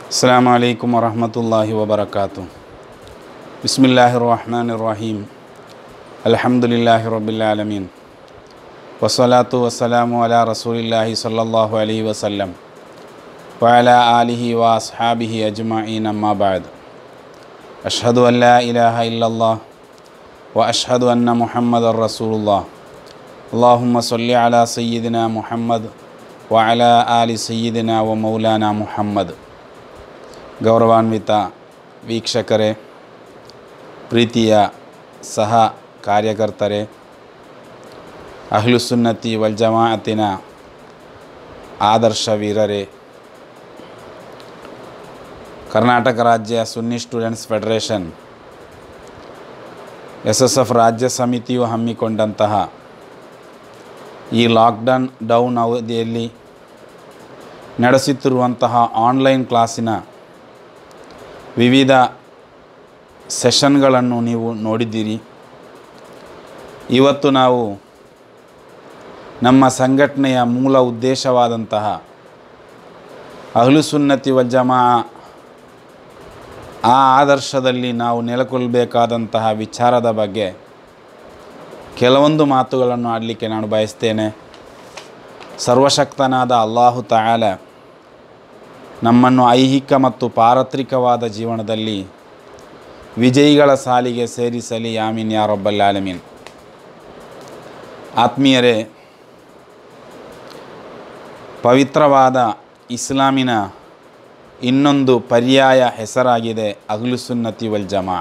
السلام عليكم ورحمة الله وبركاته بسم الله الرحمن الرحيم الحمد لله رب العالمين والصلاة والسلام على رسول الله صلى الله عليه وسلم وعلى آله وأصحابه أجمعين أما بعد أشهد أن لا إله إلا الله وأشهد أن محمد رسول الله اللهم صل على سيدنا محمد وعلى آل سيدنا ومولانا محمد ಗೌರವಾನ್ವಿತ ವೀಕ್ಷಕರೇ ಪ್ರೀತಿಯ ಸಹ ಕಾರ್ಯಕರ್ತರೇ ಅಹ್ಲುಸುನ್ನತಿ ವಲ್ ಜಮಾಅತಿನ ಆದರ್ಶ ವೀರರೇ ಕರ್ನಾಟಕ ರಾಜ್ಯ Sunni students federation S S F ರಾಜ್ಯ ಸಮಿತಿಯು ಹಮ್ಮಿಕೊಂಡಂತಹ ಈ ಲಾಕ್ಡೌನ್ ಡೌನ್ ಅವಧಿಯಲ್ಲಿ ನಡೆಸುತ್ತಿರುವಂತಹ ಆನ್ಲೈನ್ ಕ್ಲಾಸಿನ ವಿವಿಧ ಸೆಷನ್ಗಳನ್ನು ನೀವು ನೋಡಿದ್ದೀರಿ ಇವತ್ತು ನಾವು ನಮ್ಮ ಸಂಘಟನೆಯ ಮೂಲ ಉದ್ದೇಶವಾದಂತಹ ಅಹ್ಲುಸುನ್ನತಿ ವಜ್ಜಮಾ ಆ ಆದರ್ಶದಲ್ಲಿ ನಾವು ನೆಲೆಗೊಳ್ಳಬೇಕಾದಂತಹ ವಿಚಾರದ ಬಗ್ಗೆ ಕೆಲವೊಂದು ಮಾತುಗಳನ್ನು ಆಡಲಿಕ್ಕೆ ನಾನು ಬಯಸ್ತೇನೆ ಸರ್ವಶಕ್ತನಾದ ಅಲ್ಲಾಹು ತಾಯಾಲ ನಮ್ಮನ್ನು ಐಹಿಕ ಮತ್ತು ಪಾರತ್ರಿಕವಾದ ಜೀವನದಲ್ಲಿ ವಿಜಯಿಗಳ ಸಾಲಿಗೆ ಸೇರಿಸಲಿ ಯಾಮೀನ್ ಯಾರೊಬ್ಬಲ್ ಆಲಮೀನ್ ಆತ್ಮೀಯರೇ ಪವಿತ್ರವಾದ ಇಸ್ಲಾಮಿನ ಇನ್ನೊಂದು ಪರ್ಯಾಯ ಹೆಸರಾಗಿದೆ ಅಗ್ಲುಸುನ್ನತಿ ವಲ್ ಜಮಾ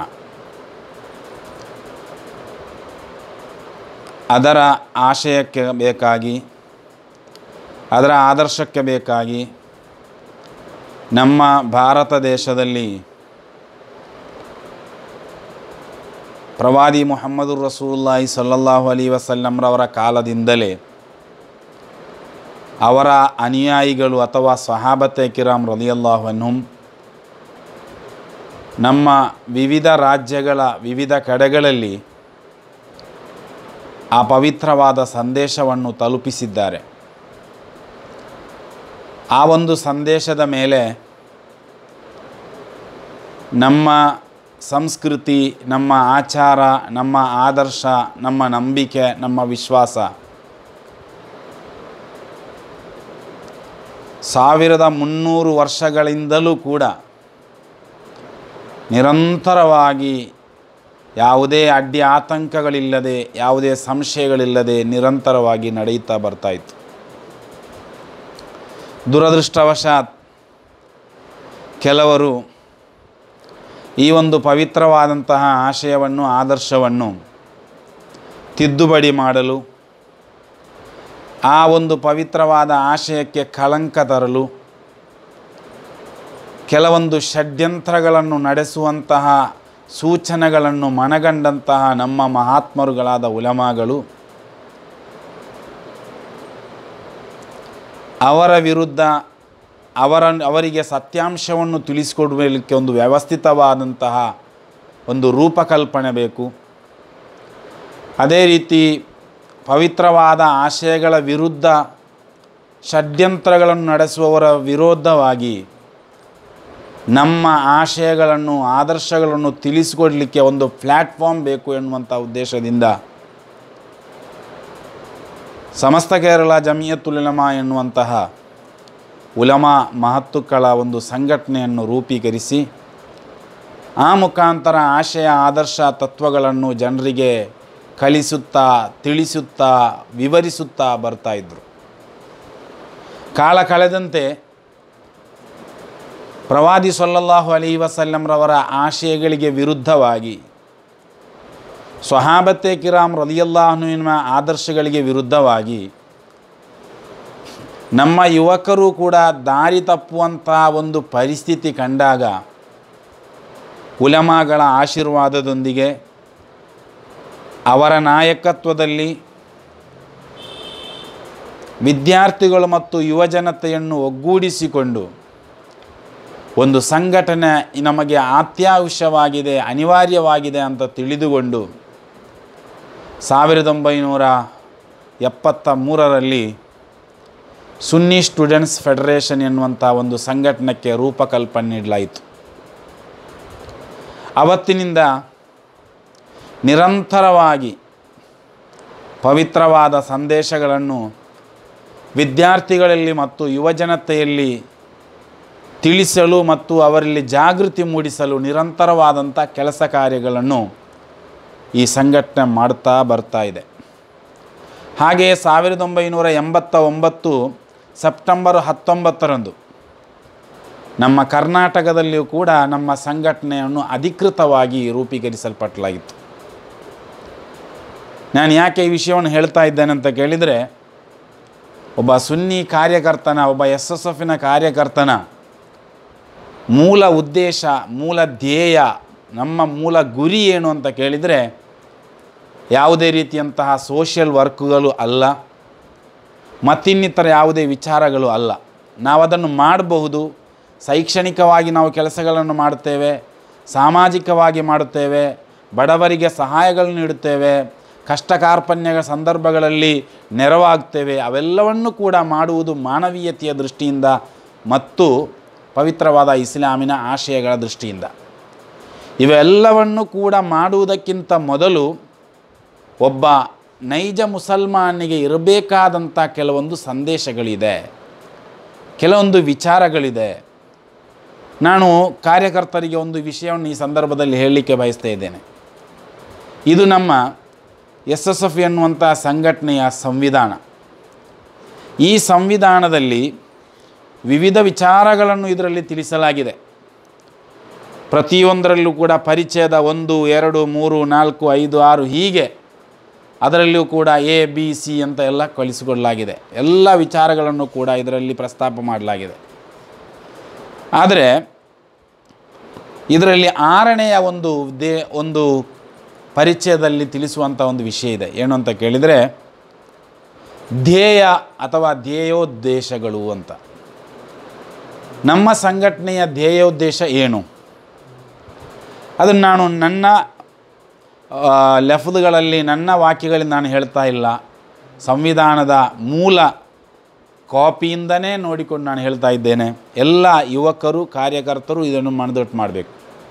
ಅದರ ಆಶಯಕ್ಕೆ ಬೇಕಾಗಿ ಅದರ ಆದರ್ಶಕ್ಕೆ ಬೇಕಾಗಿ ನಮ್ಮ ಭಾರತ ದೇಶದಲ್ಲಿ ಪ್ರವಾದಿ ಮೊಹಮ್ಮದು ರಸೂಲ್ಲಾಹಿ ಸಲ್ಲಲ್ಲಾಹು ಅಲಿ ವಸಲ್ಲಂರವರ ಕಾಲದಿಂದಲೇ ಅವರ ಅನುಯಾಯಿಗಳು ಅಥವಾ ಸಹಾಬತೆ ಕಿರಾಮ್ ರಲಿಯಲ್ಲಾಹು ಅನ್ಹುಂ ನಮ್ಮ ವಿವಿಧ ರಾಜ್ಯಗಳ ವಿವಿಧ ಕಡೆಗಳಲ್ಲಿ ಆ ಪವಿತ್ರವಾದ ಸಂದೇಶವನ್ನು ತಲುಪಿಸಿದ್ದಾರೆ ಆ ಒಂದು ಸಂದೇಶದ ಮೇಲೆ ನಮ್ಮ ಸಂಸ್ಕೃತಿ ನಮ್ಮ ಆಚಾರ ನಮ್ಮ ಆದರ್ಶ ನಮ್ಮ ನಂಬಿಕೆ ನಮ್ಮ ವಿಶ್ವಾಸ ಸಾವಿರದ ಮುನ್ನೂರು ವರ್ಷಗಳಿಂದಲೂ ಕೂಡ ನಿರಂತರವಾಗಿ ಯಾವುದೇ ಅಡ್ಡಿ ಆತಂಕಗಳಿಲ್ಲದೆ ಯಾವುದೇ ಸಂಶಯಗಳಿಲ್ಲದೆ ನಿರಂತರವಾಗಿ ನಡೆಯುತ್ತಾ ಬರ್ತಾಯಿತ್ತು ದುರದೃಷ್ಟವಶಾತ್ ಕೆಲವರು ಈ ಒಂದು ಪವಿತ್ರವಾದಂತಹ ಆಶಯವನ್ನು ಆದರ್ಶವನ್ನು ತಿದ್ದುಪಡಿ ಮಾಡಲು ಆ ಒಂದು ಪವಿತ್ರವಾದ ಆಶಯಕ್ಕೆ ಕಳಂಕ ತರಲು ಕೆಲವೊಂದು ಷಡ್ಯಂತ್ರಗಳನ್ನು ನಡೆಸುವಂತಹ ಸೂಚನೆಗಳನ್ನು ಮನಗಂಡಂತಹ ನಮ್ಮ ಮಹಾತ್ಮರುಗಳಾದ ಉಲಮಾಗಳು ಅವರ ವಿರುದ್ಧ ಅವರ ಅವರಿಗೆ ಸತ್ಯಾಂಶವನ್ನು ತಿಳಿಸಿಕೊಡಲಿಕ್ಕೆ ಒಂದು ವ್ಯವಸ್ಥಿತವಾದಂತಹ ಒಂದು ರೂಪಕಲ್ಪನೆ ಬೇಕು ಅದೇ ರೀತಿ ಪವಿತ್ರವಾದ ಆಶಯಗಳ ವಿರುದ್ಧ ಷಡ್ಯಂತ್ರಗಳನ್ನು ನಡೆಸುವವರ ವಿರೋಧವಾಗಿ ನಮ್ಮ ಆಶಯಗಳನ್ನು ಆದರ್ಶಗಳನ್ನು ತಿಳಿಸಿಕೊಡಲಿಕ್ಕೆ ಒಂದು ಪ್ಲ್ಯಾಟ್ಫಾರ್ಮ್ ಬೇಕು ಎನ್ನುವಂಥ ಉದ್ದೇಶದಿಂದ ಸಮಸ್ತ ಕೇರಳ ಜಮಿಯತ್ತುಲಮಾ ಎನ್ನುವಂತಹ ಉಲಮಾ ಮಹತ್ತುಗಳ ಒಂದು ಸಂಘಟನೆಯನ್ನು ರೂಪೀಕರಿಸಿ ಆ ಮುಖಾಂತರ ಆಶಯ ಆದರ್ಶ ತತ್ವಗಳನ್ನು ಜನರಿಗೆ ಕಲಿಸುತ್ತಾ ತಿಳಿಸುತ್ತಾ ವಿವರಿಸುತ್ತಾ ಬರ್ತಾಯಿದ್ರು ಕಾಲ ಕಳೆದಂತೆ ಪ್ರವಾದಿ ಸೊಲ್ಲಲ್ಲಾಹು ಅಲಿ ವಸಲ್ಲಂರವರ ಆಶಯಗಳಿಗೆ ವಿರುದ್ಧವಾಗಿ ಸ್ವಹಾಬತ್ತೆ ಕಿರಾಮ್ ರದಿಯಲ್ಲಾಹನುವಿನ ಆದರ್ಶಗಳಿಗೆ ವಿರುದ್ಧವಾಗಿ ನಮ್ಮ ಯುವಕರು ಕೂಡ ದಾರಿ ತಪ್ಪುವಂತಹ ಒಂದು ಪರಿಸ್ಥಿತಿ ಕಂಡಾಗ ಉಲಮಾಗಳ ಆಶೀರ್ವಾದದೊಂದಿಗೆ ಅವರ ನಾಯಕತ್ವದಲ್ಲಿ ವಿದ್ಯಾರ್ಥಿಗಳು ಮತ್ತು ಯುವಜನತೆಯನ್ನು ಒಗ್ಗೂಡಿಸಿಕೊಂಡು ಒಂದು ಸಂಘಟನೆ ನಮಗೆ ಅತ್ಯವಶ್ಯವಾಗಿದೆ ಅನಿವಾರ್ಯವಾಗಿದೆ ಅಂತ ತಿಳಿದುಕೊಂಡು ಸಾವಿರದ ಒಂಬೈನೂರ ಎಪ್ಪತ್ತ ಮೂರರಲ್ಲಿ ಸುನ್ನಿ ಸ್ಟೂಡೆಂಟ್ಸ್ ಫೆಡರೇಷನ್ ಎನ್ನುವಂಥ ಒಂದು ಸಂಘಟನೆಗೆ ರೂಪಕಲ್ಪನೆ ನೀಡಲಾಯಿತು ಅವತ್ತಿನಿಂದ ನಿರಂತರವಾಗಿ ಪವಿತ್ರವಾದ ಸಂದೇಶಗಳನ್ನು ವಿದ್ಯಾರ್ಥಿಗಳಲ್ಲಿ ಮತ್ತು ಯುವಜನತೆಯಲ್ಲಿ ತಿಳಿಸಲು ಮತ್ತು ಅವರಲ್ಲಿ ಜಾಗೃತಿ ಮೂಡಿಸಲು ನಿರಂತರವಾದಂಥ ಕೆಲಸ ಕಾರ್ಯಗಳನ್ನು ಈ ಸಂಘಟನೆ ಮಾಡ್ತಾ ಬರ್ತಾ ಇದೆ ಹಾಗೆಯೇ ಸಾವಿರದ ಒಂಬೈನೂರ ಎಂಬತ್ತ ಒಂಬತ್ತು ಸೆಪ್ಟೆಂಬರ್ ಹತ್ತೊಂಬತ್ತರಂದು ನಮ್ಮ ಕರ್ನಾಟಕದಲ್ಲಿಯೂ ಕೂಡ ನಮ್ಮ ಸಂಘಟನೆಯನ್ನು ಅಧಿಕೃತವಾಗಿ ರೂಪೀಕರಿಸಲ್ಪಟ್ಟಲಾಗಿತ್ತು ನಾನು ಯಾಕೆ ಈ ವಿಷಯವನ್ನು ಹೇಳ್ತಾ ಇದ್ದೇನೆ ಅಂತ ಕೇಳಿದರೆ ಒಬ್ಬ ಸುನ್ನಿ ಕಾರ್ಯಕರ್ತನ ಒಬ್ಬ ಎಸ್ ಎಸ್ ಎಫಿನ ಕಾರ್ಯಕರ್ತನ ಮೂಲ ಉದ್ದೇಶ ಮೂಲ ಧ್ಯೇಯ ನಮ್ಮ ಮೂಲ ಗುರಿ ಏನು ಅಂತ ಕೇಳಿದರೆ ಯಾವುದೇ ರೀತಿಯಂತಹ ಸೋಷಿಯಲ್ ವರ್ಕ್ಗಳು ಅಲ್ಲ ಮತ್ತಿನ್ನಿತರ ಯಾವುದೇ ವಿಚಾರಗಳು ಅಲ್ಲ ನಾವು ಅದನ್ನು ಮಾಡಬಹುದು ಶೈಕ್ಷಣಿಕವಾಗಿ ನಾವು ಕೆಲಸಗಳನ್ನು ಮಾಡುತ್ತೇವೆ ಸಾಮಾಜಿಕವಾಗಿ ಮಾಡುತ್ತೇವೆ ಬಡವರಿಗೆ ಸಹಾಯಗಳನ್ನು ನೀಡುತ್ತೇವೆ ಕಷ್ಟ ಕಾರ್ಪಣ್ಯಗಳ ಸಂದರ್ಭಗಳಲ್ಲಿ ನೆರವಾಗ್ತೇವೆ ಅವೆಲ್ಲವನ್ನು ಕೂಡ ಮಾಡುವುದು ಮಾನವೀಯತೆಯ ದೃಷ್ಟಿಯಿಂದ ಮತ್ತು ಪವಿತ್ರವಾದ ಇಸ್ಲಾಮಿನ ಆಶಯಗಳ ದೃಷ್ಟಿಯಿಂದ ಇವೆಲ್ಲವನ್ನು ಕೂಡ ಮಾಡುವುದಕ್ಕಿಂತ ಮೊದಲು ಒಬ್ಬ ನೈಜ ಮುಸಲ್ಮಾನಿಗೆ ಇರಬೇಕಾದಂಥ ಕೆಲವೊಂದು ಸಂದೇಶಗಳಿದೆ ಕೆಲವೊಂದು ವಿಚಾರಗಳಿದೆ ನಾನು ಕಾರ್ಯಕರ್ತರಿಗೆ ಒಂದು ವಿಷಯವನ್ನು ಈ ಸಂದರ್ಭದಲ್ಲಿ ಹೇಳಲಿಕ್ಕೆ ಬಯಸ್ತಾ ಇದ್ದೇನೆ ಇದು ನಮ್ಮ ಎಸ್ ಎಸ್ ಎಫ್ ಎನ್ನುವಂಥ ಸಂಘಟನೆಯ ಸಂವಿಧಾನ ಈ ಸಂವಿಧಾನದಲ್ಲಿ ವಿವಿಧ ವಿಚಾರಗಳನ್ನು ಇದರಲ್ಲಿ ತಿಳಿಸಲಾಗಿದೆ ಪ್ರತಿಯೊಂದರಲ್ಲೂ ಕೂಡ ಪರಿಚಯದ ಒಂದು ಎರಡು ಮೂರು ನಾಲ್ಕು ಐದು ಆರು ಹೀಗೆ ಅದರಲ್ಲಿಯೂ ಕೂಡ ಎ ಬಿ ಸಿ ಅಂತ ಎಲ್ಲ ಕಳಿಸಿಕೊಡಲಾಗಿದೆ ಎಲ್ಲ ವಿಚಾರಗಳನ್ನು ಕೂಡ ಇದರಲ್ಲಿ ಪ್ರಸ್ತಾಪ ಮಾಡಲಾಗಿದೆ ಆದರೆ ಇದರಲ್ಲಿ ಆರನೆಯ ಒಂದು ದೇ ಒಂದು ಪರಿಚಯದಲ್ಲಿ ತಿಳಿಸುವಂಥ ಒಂದು ವಿಷಯ ಇದೆ ಏನು ಅಂತ ಕೇಳಿದರೆ ಧ್ಯೇಯ ಅಥವಾ ಧ್ಯೇಯೋದ್ದೇಶಗಳು ಅಂತ ನಮ್ಮ ಸಂಘಟನೆಯ ಧ್ಯೇಯೋದ್ದೇಶ ಏನು ಅದನ್ನು ನಾನು ನನ್ನ ಲೆಫ್ದುಗಳಲ್ಲಿ ನನ್ನ ವಾಕ್ಯಗಳಲ್ಲಿ ನಾನು ಹೇಳ್ತಾ ಇಲ್ಲ ಸಂವಿಧಾನದ ಮೂಲ ಕಾಪಿಯಿಂದನೇ ನೋಡಿಕೊಂಡು ನಾನು ಹೇಳ್ತಾ ಇದ್ದೇನೆ ಎಲ್ಲ ಯುವಕರು ಕಾರ್ಯಕರ್ತರು ಇದನ್ನು ಮನದಟ್ಟು ಮಾಡಬೇಕು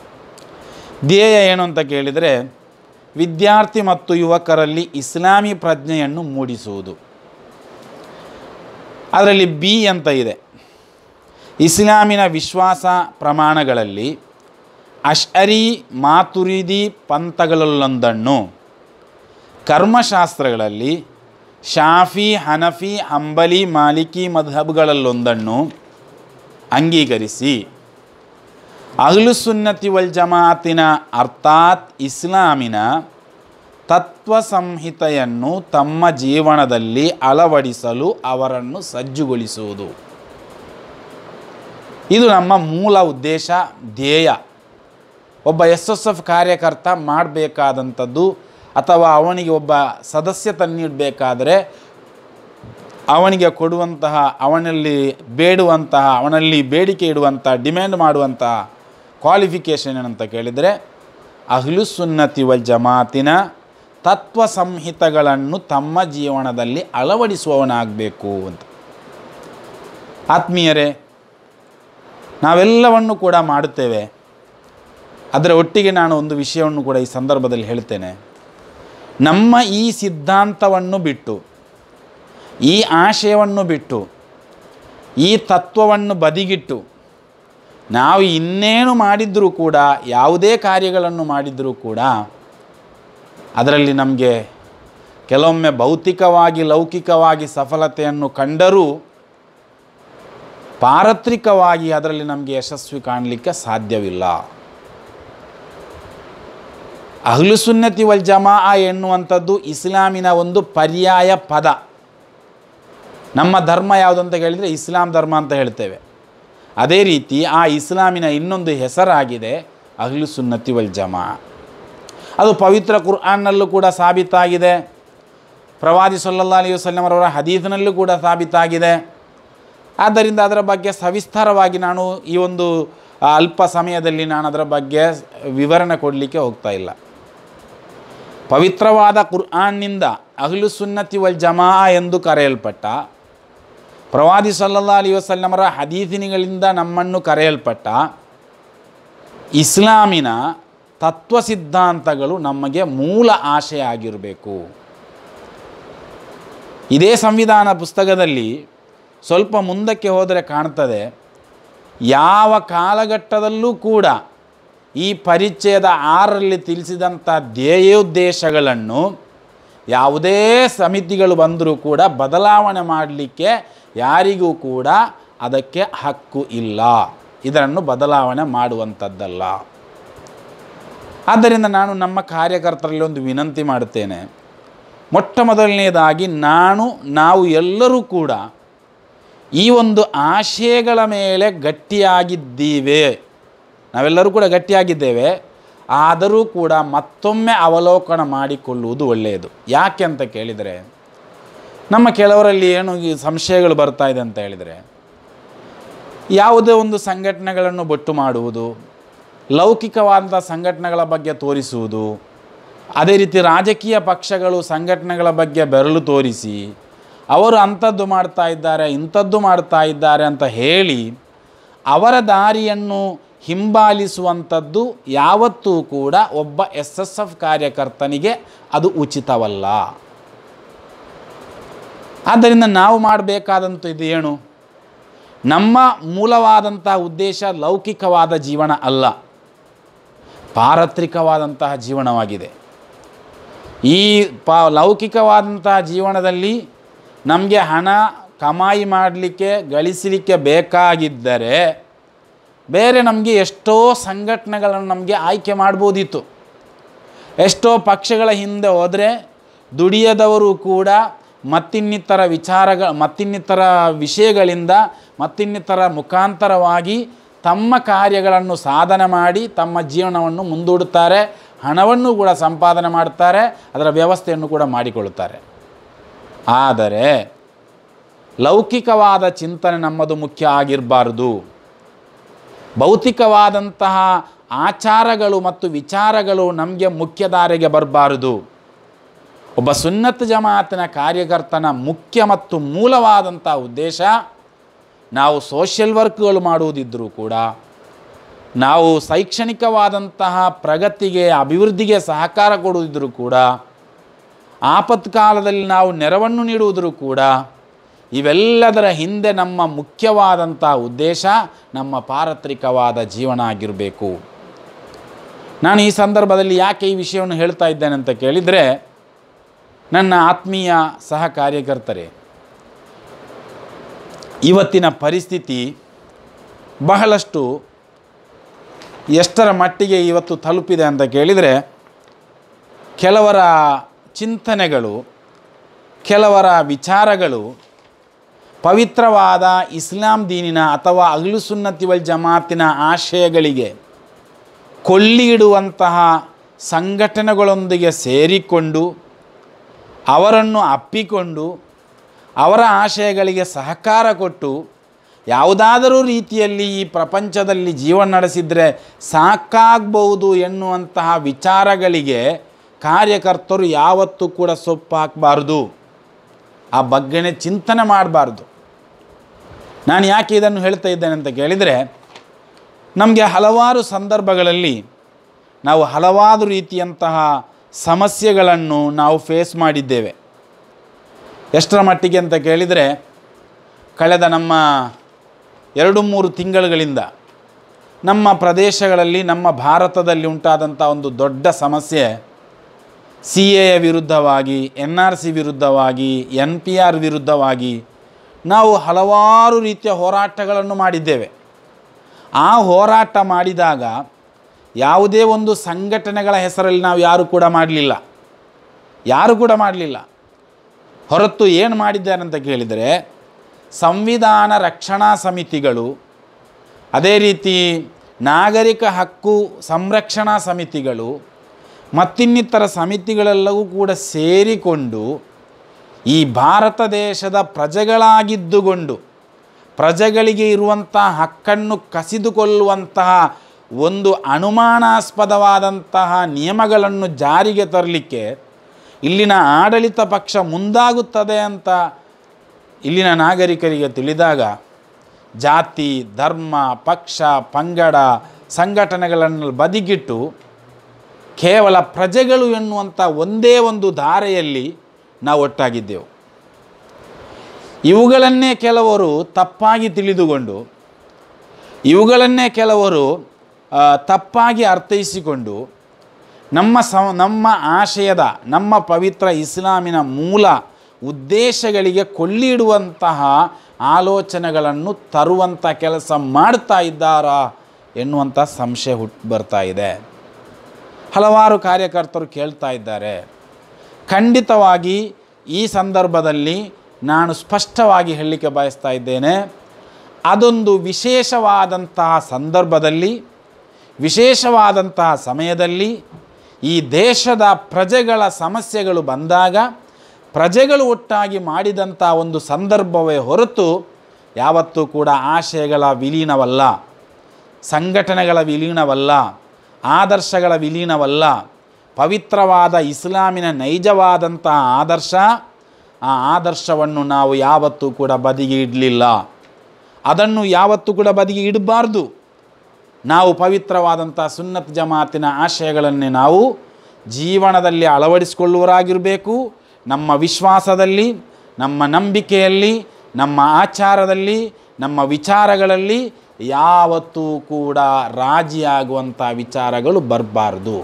ಧ್ಯೇಯ ಏನು ಅಂತ ಕೇಳಿದರೆ ವಿದ್ಯಾರ್ಥಿ ಮತ್ತು ಯುವಕರಲ್ಲಿ ಇಸ್ಲಾಮಿ ಪ್ರಜ್ಞೆಯನ್ನು ಮೂಡಿಸುವುದು ಅದರಲ್ಲಿ ಬಿ ಅಂತ ಇದೆ ಇಸ್ಲಾಮಿನ ವಿಶ್ವಾಸ ಪ್ರಮಾಣಗಳಲ್ಲಿ ಅಶ್ಅರಿ ಮಾತುರಿದಿ ಪಂಥಗಳಲ್ಲೊಂದನ್ನು ಕರ್ಮಶಾಸ್ತ್ರಗಳಲ್ಲಿ ಶಾಫಿ ಹನಫಿ ಅಂಬಲಿ ಮಾಲಿಕಿ ಮದ್ಹಬ್ಗಳಲ್ಲೊಂದನ್ನು ಅಂಗೀಕರಿಸಿ ಅಹ್ಲುಸುನ್ನತಿ ವಲ್ ಜಮಾತಿನ ಅರ್ಥಾತ್ ಇಸ್ಲಾಮಿನ ತತ್ವ ಸಂಹಿತೆಯನ್ನು ತಮ್ಮ ಜೀವನದಲ್ಲಿ ಅಳವಡಿಸಲು ಅವರನ್ನು ಸಜ್ಜುಗೊಳಿಸುವುದು ಇದು ನಮ್ಮ ಮೂಲ ಉದ್ದೇಶ ಧ್ಯೇಯ ಒಬ್ಬ ಎಸ್ ಎಸ್ ಎಫ್ ಕಾರ್ಯಕರ್ತ ಮಾಡಬೇಕಾದಂಥದ್ದು ಅಥವಾ ಅವನಿಗೆ ಒಬ್ಬ ಸದಸ್ಯತೆ ನೀಡಬೇಕಾದರೆ ಅವನಿಗೆ ಕೊಡುವಂತಹ ಅವನಲ್ಲಿ ಬೇಡುವಂತಹ ಅವನಲ್ಲಿ ಬೇಡಿಕೆ ಇಡುವಂಥ ಡಿಮ್ಯಾಂಡ್ ಮಾಡುವಂತಹ ಕ್ವಾಲಿಫಿಕೇಷನ್ ಏನಂತ ಕೇಳಿದರೆ ಅಹ್ಲುಸುನ್ನತಿ ವಲ್ ಜಮಾತಿನ ತತ್ವ ಸಂಹಿತಗಳನ್ನು ತಮ್ಮ ಜೀವನದಲ್ಲಿ ಅಳವಡಿಸುವವನಾಗಬೇಕು ಅಂತ ಆತ್ಮೀಯರೇ ನಾವೆಲ್ಲವನ್ನು ಕೂಡ ಮಾಡುತ್ತೇವೆ ಅದರ ಒಟ್ಟಿಗೆ ನಾನು ಒಂದು ವಿಷಯವನ್ನು ಕೂಡ ಈ ಸಂದರ್ಭದಲ್ಲಿ ಹೇಳ್ತೇನೆ ನಮ್ಮ ಈ ಸಿದ್ಧಾಂತವನ್ನು ಬಿಟ್ಟು ಈ ಆಶಯವನ್ನು ಬಿಟ್ಟು ಈ ತತ್ವವನ್ನು ಬದಿಗಿಟ್ಟು ನಾವು ಇನ್ನೇನು ಮಾಡಿದ್ದರೂ ಕೂಡ ಯಾವುದೇ ಕಾರ್ಯಗಳನ್ನು ಮಾಡಿದ್ದರೂ ಕೂಡ ಅದರಲ್ಲಿ ನಮಗೆ ಕೆಲವೊಮ್ಮೆ ಭೌತಿಕವಾಗಿ ಲೌಕಿಕವಾಗಿ ಸಫಲತೆಯನ್ನು ಕಂಡರೂ ಪಾರತ್ರಿಕವಾಗಿ ಅದರಲ್ಲಿ ನಮಗೆ ಯಶಸ್ವಿ ಕಾಣಲಿಕ್ಕೆ ಸಾಧ್ಯವಿಲ್ಲ ಅಹ್ಲುಸುನ್ನತಿ ವಲ್ ಜಮಾ ಎನ್ನುವಂಥದ್ದು ಇಸ್ಲಾಮಿನ ಒಂದು ಪರ್ಯಾಯ ಪದ ನಮ್ಮ ಧರ್ಮ ಯಾವುದು ಅಂತ ಹೇಳಿದರೆ ಇಸ್ಲಾಂ ಧರ್ಮ ಅಂತ ಹೇಳ್ತೇವೆ ಅದೇ ರೀತಿ ಆ ಇಸ್ಲಾಮಿನ ಇನ್ನೊಂದು ಹೆಸರಾಗಿದೆ ಅಹ್ಲು ಸುನ್ನತಿ ವಲ್ ಜಮಾ ಅದು ಪವಿತ್ರ ಕುರ್ಆನ್ನಲ್ಲೂ ಕೂಡ ಸಾಬೀತಾಗಿದೆ ಪ್ರವಾದಿ ಸಲ್ಲಲ್ಲಾ ಅಲಿ ವಸಲ್ಲಮರವರ ಹದೀಫ್ನಲ್ಲೂ ಕೂಡ ಸಾಬೀತಾಗಿದೆ ಆದ್ದರಿಂದ ಅದರ ಬಗ್ಗೆ ಸವಿಸ್ತಾರವಾಗಿ ನಾನು ಈ ಒಂದು ಆ, ಅಲ್ಪ ಸಮಯದಲ್ಲಿ ನಾನು ಅದರ ಬಗ್ಗೆ ವಿವರಣೆ ಕೊಡಲಿಕ್ಕೆ ಹೋಗ್ತಾ ಇಲ್ಲ ಪವಿತ್ರವಾದ ಕುರ್ಆನ್ನಿಂದ ಅಹ್ಲು ಸುನ್ನತಿ ವಲ್ ಜಮಾ ಎಂದು ಕರೆಯಲ್ಪಟ್ಟ ಪ್ರವಾದಿ ಸಲ್ಲಲ್ಲಾ ಅಲಿ ವಸಲ್ಲಮರ ಹದೀಸಿನಿಗಳಿಂದ ನಮ್ಮನ್ನು ಕರೆಯಲ್ಪಟ್ಟ ಇಸ್ಲಾಮಿನ ತತ್ವ ಸಿದ್ಧಾಂತಗಳು ನಮಗೆ ಮೂಲ ಆಶಯ ಆಗಿರಬೇಕು ಇದೇ ಸಂವಿಧಾನ ಪುಸ್ತಕದಲ್ಲಿ ಸ್ವಲ್ಪ ಮುಂದಕ್ಕೆ ಹೋದರೆ ಕಾಣ್ತದೆ ಯಾವ ಕಾಲಘಟ್ಟದಲ್ಲೂ ಕೂಡ ಈ ಪರಿಚಯದ ಆರರಲ್ಲಿ ತಿಳಿಸಿದಂಥ ಧ್ಯೇಯೋದ್ದೇಶಗಳನ್ನು ಯಾವುದೇ ಸಮಿತಿಗಳು ಬಂದರೂ ಕೂಡ ಬದಲಾವಣೆ ಮಾಡಲಿಕ್ಕೆ ಯಾರಿಗೂ ಕೂಡ ಅದಕ್ಕೆ ಹಕ್ಕು ಇಲ್ಲ ಇದನ್ನು ಬದಲಾವಣೆ ಮಾಡುವಂಥದ್ದಲ್ಲ ಆದ್ದರಿಂದ ನಾನು ನಮ್ಮ ಕಾರ್ಯಕರ್ತರಲ್ಲಿ ಒಂದು ವಿನಂತಿ ಮಾಡುತ್ತೇನೆ ಮೊಟ್ಟ ಮೊದಲನೆಯದಾಗಿ ನಾನು ನಾವು ಎಲ್ಲರೂ ಕೂಡ ಈ ಒಂದು ಆಶಯಗಳ ಮೇಲೆ ಗಟ್ಟಿಯಾಗಿದ್ದೀವೆ ನಾವೆಲ್ಲರೂ ಕೂಡ ಗಟ್ಟಿಯಾಗಿದ್ದೇವೆ ಆದರೂ ಕೂಡ ಮತ್ತೊಮ್ಮೆ ಅವಲೋಕನ ಮಾಡಿಕೊಳ್ಳುವುದು ಒಳ್ಳೆಯದು ಯಾಕೆ ಅಂತ ಕೇಳಿದರೆ ನಮ್ಮ ಕೆಲವರಲ್ಲಿ ಏನು ಈ ಸಂಶಯಗಳು ಬರ್ತಾ ಇದೆ ಅಂತ ಹೇಳಿದರೆ ಯಾವುದೇ ಒಂದು ಸಂಘಟನೆಗಳನ್ನು ಬೊಟ್ಟು ಮಾಡುವುದು ಲೌಕಿಕವಾದಂಥ ಸಂಘಟನೆಗಳ ಬಗ್ಗೆ ತೋರಿಸುವುದು ಅದೇ ರೀತಿ ರಾಜಕೀಯ ಪಕ್ಷಗಳು ಸಂಘಟನೆಗಳ ಬಗ್ಗೆ ಬೆರಳು ತೋರಿಸಿ ಅವರು ಅಂಥದ್ದು ಮಾಡ್ತಾ ಇದ್ದಾರೆ ಇಂಥದ್ದು ಮಾಡ್ತಾ ಇದ್ದಾರೆ ಅಂತ ಹೇಳಿ ಅವರ ದಾರಿಯನ್ನು ಹಿಂಬಾಲಿಸುವಂಥದ್ದು ಯಾವತ್ತೂ ಕೂಡ ಒಬ್ಬ ಎಸ್ ಎಸ್ ಎಫ್ ಕಾರ್ಯಕರ್ತನಿಗೆ ಅದು ಉಚಿತವಲ್ಲ ಆದ್ದರಿಂದ ನಾವು ಮಾಡಬೇಕಾದಂಥ ಇದು ಏನು ನಮ್ಮ ಮೂಲವಾದಂಥ ಉದ್ದೇಶ ಲೌಕಿಕವಾದ ಜೀವನ ಅಲ್ಲ ಪಾರತ್ರಿಕವಾದಂತಹ ಜೀವನವಾಗಿದೆ ಈ ಪಾ ಲೌಕಿಕವಾದಂತಹ ಜೀವನದಲ್ಲಿ ನಮಗೆ ಹಣ ಕಮಾಯಿ ಮಾಡಲಿಕ್ಕೆ ಗಳಿಸಲಿಕ್ಕೆ ಬೇಕಾಗಿದ್ದರೆ ಬೇರೆ ನಮಗೆ ಎಷ್ಟೋ ಸಂಘಟನೆಗಳನ್ನು ನಮಗೆ ಆಯ್ಕೆ ಮಾಡ್ಬೋದಿತ್ತು ಎಷ್ಟೋ ಪಕ್ಷಗಳ ಹಿಂದೆ ಹೋದರೆ ದುಡಿಯದವರು ಕೂಡ ಮತ್ತಿನ್ನಿತರ ವಿಚಾರಗಳ ಮತ್ತಿನ್ನಿತರ ವಿಷಯಗಳಿಂದ ಮತ್ತಿನ್ನಿತರ ಮುಖಾಂತರವಾಗಿ ತಮ್ಮ ಕಾರ್ಯಗಳನ್ನು ಸಾಧನೆ ಮಾಡಿ ತಮ್ಮ ಜೀವನವನ್ನು ಮುಂದೂಡುತ್ತಾರೆ ಹಣವನ್ನು ಕೂಡ ಸಂಪಾದನೆ ಮಾಡ್ತಾರೆ ಅದರ ವ್ಯವಸ್ಥೆಯನ್ನು ಕೂಡ ಮಾಡಿಕೊಳ್ಳುತ್ತಾರೆ ಆದರೆ ಲೌಕಿಕವಾದ ಚಿಂತನೆ ನಮ್ಮದು ಮುಖ್ಯ ಆಗಿರಬಾರ್ದು ಭೌತಿಕವಾದಂತಹ ಆಚಾರಗಳು ಮತ್ತು ವಿಚಾರಗಳು ನಮಗೆ ಮುಖ್ಯಧಾರೆಗೆ ಬರಬಾರದು ಒಬ್ಬ ಸುನ್ನತ್ ಜಮಾತಿನ ಕಾರ್ಯಕರ್ತನ ಮುಖ್ಯ ಮತ್ತು ಮೂಲವಾದಂಥ ಉದ್ದೇಶ ನಾವು ಸೋಷಿಯಲ್ ವರ್ಕ್ಗಳು ಮಾಡುವುದಿದ್ದರೂ ಕೂಡ ನಾವು ಶೈಕ್ಷಣಿಕವಾದಂತಹ ಪ್ರಗತಿಗೆ ಅಭಿವೃದ್ಧಿಗೆ ಸಹಕಾರ ಕೊಡುವುದಿದ್ದರೂ ಕೂಡ ಆಪತ್ಕಾಲದಲ್ಲಿ ನಾವು ನೆರವನ್ನು ನೀಡುವುದರೂ ಕೂಡ ಇವೆಲ್ಲದರ ಹಿಂದೆ ನಮ್ಮ ಮುಖ್ಯವಾದಂಥ ಉದ್ದೇಶ ನಮ್ಮ ಪಾರತ್ರಿಕವಾದ ಜೀವನ ಆಗಿರಬೇಕು ನಾನು ಈ ಸಂದರ್ಭದಲ್ಲಿ ಯಾಕೆ ಈ ವಿಷಯವನ್ನು ಹೇಳ್ತಾ ಇದ್ದೇನೆ ಅಂತ ಕೇಳಿದರೆ ನನ್ನ ಆತ್ಮೀಯ ಸಹ ಕಾರ್ಯಕರ್ತರೇ ಇವತ್ತಿನ ಪರಿಸ್ಥಿತಿ ಬಹಳಷ್ಟು ಎಷ್ಟರ ಮಟ್ಟಿಗೆ ಇವತ್ತು ತಲುಪಿದೆ ಅಂತ ಕೇಳಿದರೆ ಕೆಲವರ ಚಿಂತನೆಗಳು ಕೆಲವರ ವಿಚಾರಗಳು ಪವಿತ್ರವಾದ ಇಸ್ಲಾಂ ದೀನಿನ ಅಥವಾ ಅಗ್ಲು ಸುನ್ನತಿ ವಲ್ ಜಮಾತಿನ ಆಶಯಗಳಿಗೆ ಕೊಳ್ಳಿಯಿಡುವಂತಹ ಸಂಘಟನೆಗಳೊಂದಿಗೆ ಸೇರಿಕೊಂಡು ಅವರನ್ನು ಅಪ್ಪಿಕೊಂಡು ಅವರ ಆಶಯಗಳಿಗೆ ಸಹಕಾರ ಕೊಟ್ಟು ಯಾವುದಾದರೂ ರೀತಿಯಲ್ಲಿ ಈ ಪ್ರಪಂಚದಲ್ಲಿ ಜೀವನ ನಡೆಸಿದರೆ ಸಾಕಾಗ್ಬೋದು ಎನ್ನುವಂತಹ ವಿಚಾರಗಳಿಗೆ ಕಾರ್ಯಕರ್ತರು ಯಾವತ್ತೂ ಕೂಡ ಸೊಪ್ಪು ಹಾಕಬಾರ್ದು ಆ ಬಗ್ಗೆನೇ ಚಿಂತನೆ ಮಾಡಬಾರ್ದು ನಾನು ಯಾಕೆ ಇದನ್ನು ಹೇಳ್ತಾ ಇದ್ದೇನೆ ಅಂತ ಕೇಳಿದರೆ ನಮಗೆ ಹಲವಾರು ಸಂದರ್ಭಗಳಲ್ಲಿ ನಾವು ಹಲವಾರು ರೀತಿಯಂತಹ ಸಮಸ್ಯೆಗಳನ್ನು ನಾವು ಫೇಸ್ ಮಾಡಿದ್ದೇವೆ ಎಷ್ಟರ ಮಟ್ಟಿಗೆ ಅಂತ ಕೇಳಿದರೆ ಕಳೆದ ನಮ್ಮ ಎರಡು ಮೂರು ತಿಂಗಳುಗಳಿಂದ ನಮ್ಮ ಪ್ರದೇಶಗಳಲ್ಲಿ ನಮ್ಮ ಭಾರತದಲ್ಲಿ ಉಂಟಾದಂಥ ಒಂದು ದೊಡ್ಡ ಸಮಸ್ಯೆ ಸಿ ಎಯ ವಿರುದ್ಧವಾಗಿ ಎನ್ ಆರ್ ಸಿ ವಿರುದ್ಧವಾಗಿ ಎನ್ ಪಿ ಆರ್ ವಿರುದ್ಧವಾಗಿ ನಾವು ಹಲವಾರು ರೀತಿಯ ಹೋರಾಟಗಳನ್ನು ಮಾಡಿದ್ದೇವೆ ಆ ಹೋರಾಟ ಮಾಡಿದಾಗ ಯಾವುದೇ ಒಂದು ಸಂಘಟನೆಗಳ ಹೆಸರಲ್ಲಿ ನಾವು ಯಾರು ಕೂಡ ಮಾಡಲಿಲ್ಲ ಯಾರು ಕೂಡ ಮಾಡಲಿಲ್ಲ ಹೊರತು ಏನು ಮಾಡಿದ್ದಾರೆ ಅಂತ ಕೇಳಿದರೆ ಸಂವಿಧಾನ ರಕ್ಷಣಾ ಸಮಿತಿಗಳು ಅದೇ ರೀತಿ ನಾಗರಿಕ ಹಕ್ಕು ಸಂರಕ್ಷಣಾ ಸಮಿತಿಗಳು ಮತ್ತಿನ್ನಿತರ ಸಮಿತಿಗಳೆಲ್ಲವೂ ಕೂಡ ಸೇರಿಕೊಂಡು ಈ ಭಾರತ ದೇಶದ ಪ್ರಜೆಗಳಾಗಿದ್ದುಕೊಂಡು ಪ್ರಜೆಗಳಿಗೆ ಇರುವಂಥ ಹಕ್ಕನ್ನು ಕಸಿದುಕೊಳ್ಳುವಂತಹ ಒಂದು ಅನುಮಾನಾಸ್ಪದವಾದಂತಹ ನಿಯಮಗಳನ್ನು ಜಾರಿಗೆ ತರಲಿಕ್ಕೆ ಇಲ್ಲಿನ ಆಡಳಿತ ಪಕ್ಷ ಮುಂದಾಗುತ್ತದೆ ಅಂತ ಇಲ್ಲಿನ ನಾಗರಿಕರಿಗೆ ತಿಳಿದಾಗ ಜಾತಿ ಧರ್ಮ ಪಕ್ಷ ಪಂಗಡ ಸಂಘಟನೆಗಳನ್ನು ಬದಿಗಿಟ್ಟು ಕೇವಲ ಪ್ರಜೆಗಳು ಎನ್ನುವಂಥ ಒಂದೇ ಒಂದು ಧಾರೆಯಲ್ಲಿ ನಾವು ಒಟ್ಟಾಗಿದ್ದೆವು ಇವುಗಳನ್ನೇ ಕೆಲವರು ತಪ್ಪಾಗಿ ತಿಳಿದುಕೊಂಡು ಇವುಗಳನ್ನೇ ಕೆಲವರು ಆ, ತಪ್ಪಾಗಿ ಅರ್ಥೈಸಿಕೊಂಡು ನಮ್ಮ ಸ ನಮ್ಮ ಆಶಯದ ನಮ್ಮ ಪವಿತ್ರ ಇಸ್ಲಾಮಿನ ಮೂಲ ಉದ್ದೇಶಗಳಿಗೆ ಕೊಳ್ಳಿಡುವಂತಹ ಆಲೋಚನೆಗಳನ್ನು ತರುವಂಥ ಕೆಲಸ ಮಾಡ್ತಾ ಇದ್ದಾರಾ ಎನ್ನುವಂಥ ಸಂಶಯ ಹುಟ್ಟು ಬರ್ತಾ ಇದೆ ಹಲವಾರು ಕಾರ್ಯಕರ್ತರು ಕೇಳ್ತಾ ಇದ್ದಾರೆ ಖಂಡಿತವಾಗಿ ಈ ಸಂದರ್ಭದಲ್ಲಿ ನಾನು ಸ್ಪಷ್ಟವಾಗಿ ಹೇಳಲಿಕ್ಕೆ ಬಯಸ್ತಾ ಇದ್ದೇನೆ ಅದೊಂದು ವಿಶೇಷವಾದಂತಹ ಸಂದರ್ಭದಲ್ಲಿ ವಿಶೇಷವಾದಂತಹ ಸಮಯದಲ್ಲಿ ಈ ದೇಶದ ಪ್ರಜೆಗಳ ಸಮಸ್ಯೆಗಳು ಬಂದಾಗ ಪ್ರಜೆಗಳು ಒಟ್ಟಾಗಿ ಮಾಡಿದಂಥ ಒಂದು ಸಂದರ್ಭವೇ ಹೊರತು ಯಾವತ್ತೂ ಕೂಡ ಆಶಯಗಳ ವಿಲೀನವಲ್ಲ ಸಂಘಟನೆಗಳ ವಿಲೀನವಲ್ಲ ಆದರ್ಶಗಳ ವಿಲೀನವಲ್ಲ ಪವಿತ್ರವಾದ ಇಸ್ಲಾಮಿನ ನೈಜವಾದಂತಹ ಆದರ್ಶ ಆ ಆದರ್ಶವನ್ನು ನಾವು ಯಾವತ್ತೂ ಕೂಡ ಬದಿಗೆ ಇಡಲಿಲ್ಲ ಅದನ್ನು ಯಾವತ್ತೂ ಕೂಡ ಬದಿಗೆ ಇಡಬಾರ್ದು ನಾವು ಪವಿತ್ರವಾದಂಥ ಸುನ್ನತ್ ಜಮಾತಿನ ಆಶಯಗಳನ್ನೇ ನಾವು ಜೀವನದಲ್ಲಿ ಅಳವಡಿಸಿಕೊಳ್ಳುವರಾಗಿರಬೇಕು ನಮ್ಮ ವಿಶ್ವಾಸದಲ್ಲಿ ನಮ್ಮ ನಂಬಿಕೆಯಲ್ಲಿ ನಮ್ಮ ಆಚಾರದಲ್ಲಿ ನಮ್ಮ ವಿಚಾರಗಳಲ್ಲಿ ಯಾವತ್ತೂ ಕೂಡ ರಾಜಿಯಾಗುವಂಥ ವಿಚಾರಗಳು ಬರಬಾರ್ದು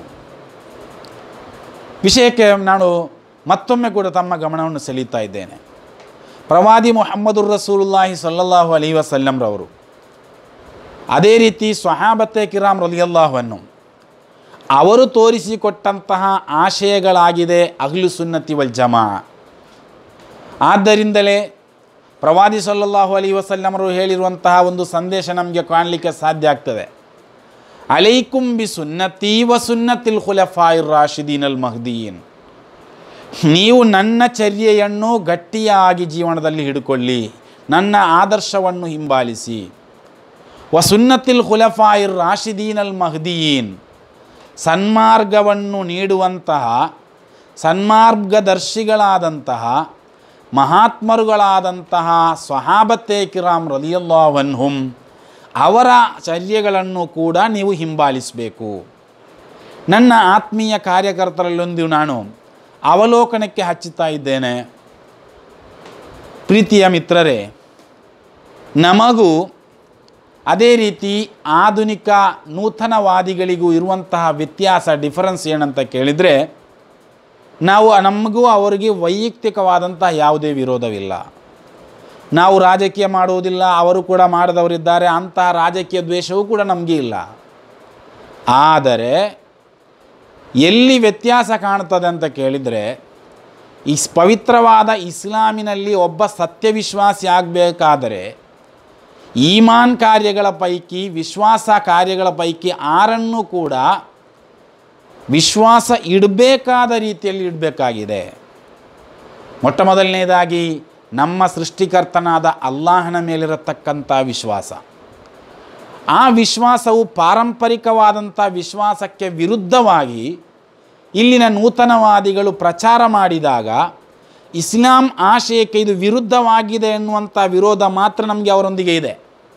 ವಿಷಯಕ್ಕೆ ನಾನು ಮತ್ತೊಮ್ಮೆ ಕೂಡ ತಮ್ಮ ಗಮನವನ್ನು ಸೆಳೀತಾ ಇದ್ದೇನೆ ಪ್ರವಾದಿ ಮೊಹಮ್ಮದುರ್ ರಸೂಲುಲ್ಲಾಹಿ ಸಲ್ಲಲ್ಲಾಹು ಅಲಿ ವಸಲ್ಲಂರವರು ಅದೇ ರೀತಿ ಸ್ವಹಾಬತ್ತೆ ಕಿರಾಮ್ ರಲಿಯಲ್ಲಾಹನ್ನು ಅವರು ತೋರಿಸಿಕೊಟ್ಟಂತಹ ಆಶಯಗಳಾಗಿದೆ ಅಹ್ಲು ಸುನ್ನತಿ ವಲ್ ಜಮಾ ಆದ್ದರಿಂದಲೇ ಪ್ರವಾದಿ ಸಲ್ಲಲ್ಲಾಹು ಅಲಿ ವಸಲ್ಲಮರು ಹೇಳಿರುವಂತಹ ಒಂದು ಸಂದೇಶ ನಮಗೆ ಕಾಣಲಿಕ್ಕೆ ಸಾಧ್ಯ ಆಗ್ತದೆ ಅಲೈಕುಂ ಬಿ ಸುನ್ನತಿ ವ ಸುನ್ನತಿಲ್ ಖುಲಫಾಯಿರ್ ರಾಶಿದೀನ್ ಅಲ್ ಮಹದೀನ್ ನೀವು ನನ್ನ ಚರ್ಯೆಯನ್ನು ಗಟ್ಟಿಯಾಗಿ ಜೀವನದಲ್ಲಿ ಹಿಡ್ಕೊಳ್ಳಿ ನನ್ನ ಆದರ್ಶವನ್ನು ಹಿಂಬಾಲಿಸಿ ವಸುನ್ನತಿಲ್ ಖುಲಫಾಯಿರ್ ರಾಶಿದೀನ್ ಅಲ್ ಮಹದೀನ್ ಸನ್ಮಾರ್ಗವನ್ನು ನೀಡುವಂತಹ ಸನ್ಮಾರ್ಗದರ್ಶಿಗಳಾದಂತಹ ಮಹಾತ್ಮರುಗಳಾದಂತಹ ಸ್ವಹಾಬತ್ತೆ ಕಿರಾಮ್ ರಲಿಯಲ್ಲಾವನ್ಹುಂ ಅವರ ಚರ್ಯೆಗಳನ್ನು ಕೂಡ ನೀವು ಹಿಂಬಾಲಿಸಬೇಕು ನನ್ನ ಆತ್ಮೀಯ ಕಾರ್ಯಕರ್ತರಲ್ಲೊಂದು ನಾನು ಅವಲೋಕನಕ್ಕೆ ಹಚ್ಚುತ್ತಾ ಇದ್ದೇನೆ ಪ್ರೀತಿಯ ಮಿತ್ರರೇ ನಮಗೂ ಅದೇ ರೀತಿ ಆಧುನಿಕ ನೂತನವಾದಿಗಳಿಗೂ ಇರುವಂತಹ ವ್ಯತ್ಯಾಸ ಡಿಫರೆನ್ಸ್ ಏನಂತ ಕೇಳಿದರೆ ನಾವು ನಮಗೂ ಅವರಿಗೆ ವೈಯಕ್ತಿಕವಾದಂತಹ ಯಾವುದೇ ವಿರೋಧವಿಲ್ಲ ನಾವು ರಾಜಕೀಯ ಮಾಡುವುದಿಲ್ಲ ಅವರು ಕೂಡ ಮಾಡದವರಿದ್ದಾರೆ ಅಂತಹ ರಾಜಕೀಯ ದ್ವೇಷವೂ ಕೂಡ ನಮಗೆ ಇಲ್ಲ ಆದರೆ ಎಲ್ಲಿ ವ್ಯತ್ಯಾಸ ಕಾಣ್ತದೆ ಅಂತ ಕೇಳಿದರೆ ಈ ಸ್- ಪವಿತ್ರವಾದ ಇಸ್ಲಾಮಿನಲ್ಲಿ ಒಬ್ಬ ಸತ್ಯವಿಶ್ವಾಸಿ ಆಗಬೇಕಾದರೆ ಈಮಾನ್ ಕಾರ್ಯಗಳ ಪೈಕಿ ವಿಶ್ವಾಸ ಕಾರ್ಯಗಳ ಪೈಕಿ ಆರನ್ನು ಕೂಡ ವಿಶ್ವಾಸ ಇಡಬೇಕಾದ ರೀತಿಯಲ್ಲಿ ಇಡಬೇಕಾಗಿದೆ ಮೊಟ್ಟ ಮೊದಲನೇದಾಗಿ ನಮ್ಮ ಸೃಷ್ಟಿಕರ್ತನಾದ ಅಲ್ಲಾಹನ ಮೇಲಿರತಕ್ಕಂಥ ವಿಶ್ವಾಸ ಆ ವಿಶ್ವಾಸವು ಪಾರಂಪರಿಕವಾದಂಥ ವಿಶ್ವಾಸಕ್ಕೆ ವಿರುದ್ಧವಾಗಿ ಇಲ್ಲಿನ ನೂತನವಾದಿಗಳು ಪ್ರಚಾರ ಮಾಡಿದಾಗ ಇಸ್ಲಾಂ ಆಶಯಕ್ಕೆ ಇದು ವಿರುದ್ಧವಾಗಿದೆ ಎನ್ನುವಂಥ ವಿರೋಧ ಮಾತ್ರ ನಮಗೆ ಅವರೊಂದಿಗೆ ಇದೆ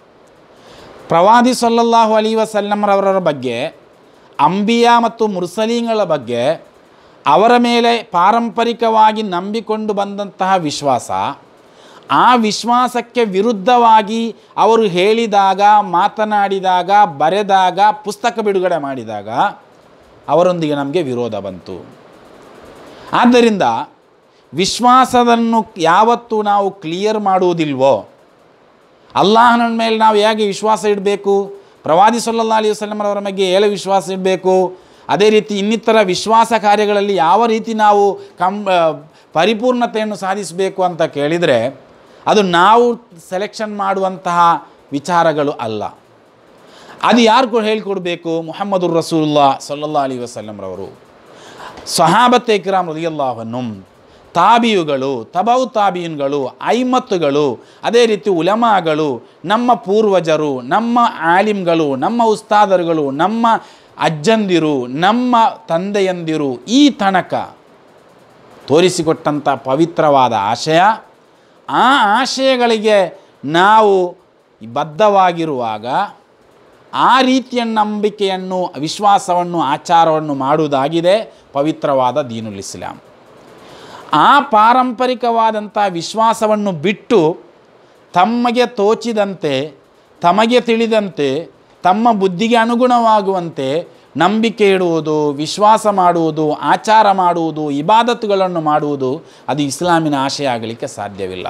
ಪ್ರವಾದಿ ಸಲ್ಲಲ್ಲಾಹು ಅಲಿ ವಸಲ್ಲಂರವರ ಬಗ್ಗೆ ಅಂಬಿಯಾ ಮತ್ತು ಮುರ್ಸಲೀಗಳ ಬಗ್ಗೆ ಅವರ ಮೇಲೆ ಪಾರಂಪರಿಕವಾಗಿ ನಂಬಿಕೊಂಡು ಬಂದಂತಹ ವಿಶ್ವಾಸ ಆ ವಿಶ್ವಾಸಕ್ಕೆ ವಿರುದ್ಧವಾಗಿ ಅವರು ಹೇಳಿದಾಗ ಮಾತನಾಡಿದಾಗ ಬರೆದಾಗ ಪುಸ್ತಕ ಬಿಡುಗಡೆ ಮಾಡಿದಾಗ ಅವರೊಂದಿಗೆ ನಮಗೆ ವಿರೋಧ ಬಂತು ಆದ್ದರಿಂದ ವಿಶ್ವಾಸವನ್ನು ಯಾವತ್ತೂ ನಾವು ಕ್ಲಿಯರ್ ಮಾಡುವುದಿಲ್ವೋ ಅಲ್ಲಾಹನ ಮೇಲೆ ನಾವು ಹೇಗೆ ವಿಶ್ವಾಸ ಇಡಬೇಕು ಪ್ರವಾದಿ ಸಲ್ಲಾ ಅಲಿ ವಸಲ್ಲಮರವರ ಬಗ್ಗೆ ಹೇಗೆ ವಿಶ್ವಾಸ ಇಡಬೇಕು ಅದೇ ರೀತಿ ಇನ್ನಿತರ ವಿಶ್ವಾಸ ಕಾರ್ಯಗಳಲ್ಲಿ ಯಾವ ರೀತಿ ನಾವು ಕಂ ಆ, ಪರಿಪೂರ್ಣತೆಯನ್ನು ಸಾಧಿಸಬೇಕು ಅಂತ ಕೇಳಿದರೆ ಅದು ನಾವು ಸೆಲೆಕ್ಷನ್ ಮಾಡುವಂತಹ ವಿಚಾರಗಳು ಅಲ್ಲ ಅದು ಯಾರು ಕೂಡ ಹೇಳಿಕೊಡ್ಬೇಕು ಮುಹಮ್ಮದುರ್ ರಸೂಲ್ಲಾ ಸಲ್ಲಲ್ಲಾ ಅಲಿ ವಸಲ್ಲಂರವರು ಸಹಾಬತ್ತೆ ಕಿರಾಮ್ ರದಿಯಲ್ಲಾಹನ್ನು ತಾಬಿಯುಗಳು ತಬೌ ತಾಬೀನ್ಗಳು ಐಮತ್ತುಗಳು ಅದೇ ರೀತಿ ಉಲಮಾಗಳು ನಮ್ಮ ಪೂರ್ವಜರು ನಮ್ಮ ಆಲಿಮ್ಗಳು ನಮ್ಮ ಉಸ್ತಾದರುಗಳು ನಮ್ಮ ಅಜ್ಜಂದಿರು ನಮ್ಮ ತಂದೆಯಂದಿರು ಈ ತನಕ ತೋರಿಸಿಕೊಟ್ಟಂಥ ಪವಿತ್ರವಾದ ಆಶಯ ಆ ಆಶಯಗಳಿಗೆ ನಾವು ಬದ್ಧವಾಗಿರುವಾಗ ಆ ರೀತಿಯ ನಂಬಿಕೆಯನ್ನು ವಿಶ್ವಾಸವನ್ನು ಆಚಾರವನ್ನು ಮಾಡುವುದಾಗಿದೆ ಪವಿತ್ರವಾದ ದೀನುಲ್ ಇಸ್ಲಾಂ ಆ ಪಾರಂಪರಿಕವಾದಂಥ ವಿಶ್ವಾಸವನ್ನು ಬಿಟ್ಟು ತಮಗೆ ತೋಚಿದಂತೆ ತಮಗೆ ತಿಳಿದಂತೆ ತಮ್ಮ ಬುದ್ಧಿಗೆ ಅನುಗುಣವಾಗುವಂತೆ ನಂಬಿಕೆ ಇಡುವುದು ವಿಶ್ವಾಸ ಮಾಡುವುದು ಆಚಾರ ಮಾಡುವುದು ಇಬಾದತ್ತುಗಳನ್ನು ಮಾಡುವುದು ಅದು ಇಸ್ಲಾಮಿನ ಆಶಯ ಆಗಲಿಕ್ಕೆ ಸಾಧ್ಯವಿಲ್ಲ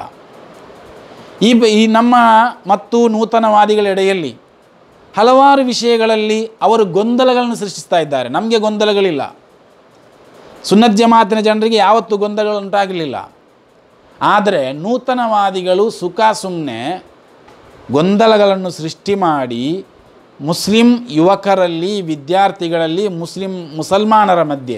ಈ ಬ- ಈ ನಮ್ಮ ಮತ್ತು ನೂತನವಾದಿಗಳೆಡೆಯಲ್ಲಿ ಹಲವಾರು ವಿಷಯಗಳಲ್ಲಿ ಅವರು ಗೊಂದಲಗಳನ್ನು ಸೃಷ್ಟಿಸ್ತಾ ಇದ್ದಾರೆ ನಮಗೆ ಗೊಂದಲಗಳಿಲ್ಲ ಸುನ್ನತ್ ಜಮಾತಿನ ಜನರಿಗೆ ಯಾವತ್ತೂ ಗೊಂದಲಗಳು ಉಂಟಾಗಲಿಲ್ಲ ಆದರೆ ನೂತನವಾದಿಗಳು ಸುಖ ಸುಮ್ಮನೆ ಗೊಂದಲಗಳನ್ನು ಸೃಷ್ಟಿ ಮಾಡಿ ಮುಸ್ಲಿಂ ಯುವಕರಲ್ಲಿ ವಿದ್ಯಾರ್ಥಿಗಳಲ್ಲಿ ಮುಸ್ಲಿಂ ಮುಸಲ್ಮಾನರ ಮಧ್ಯೆ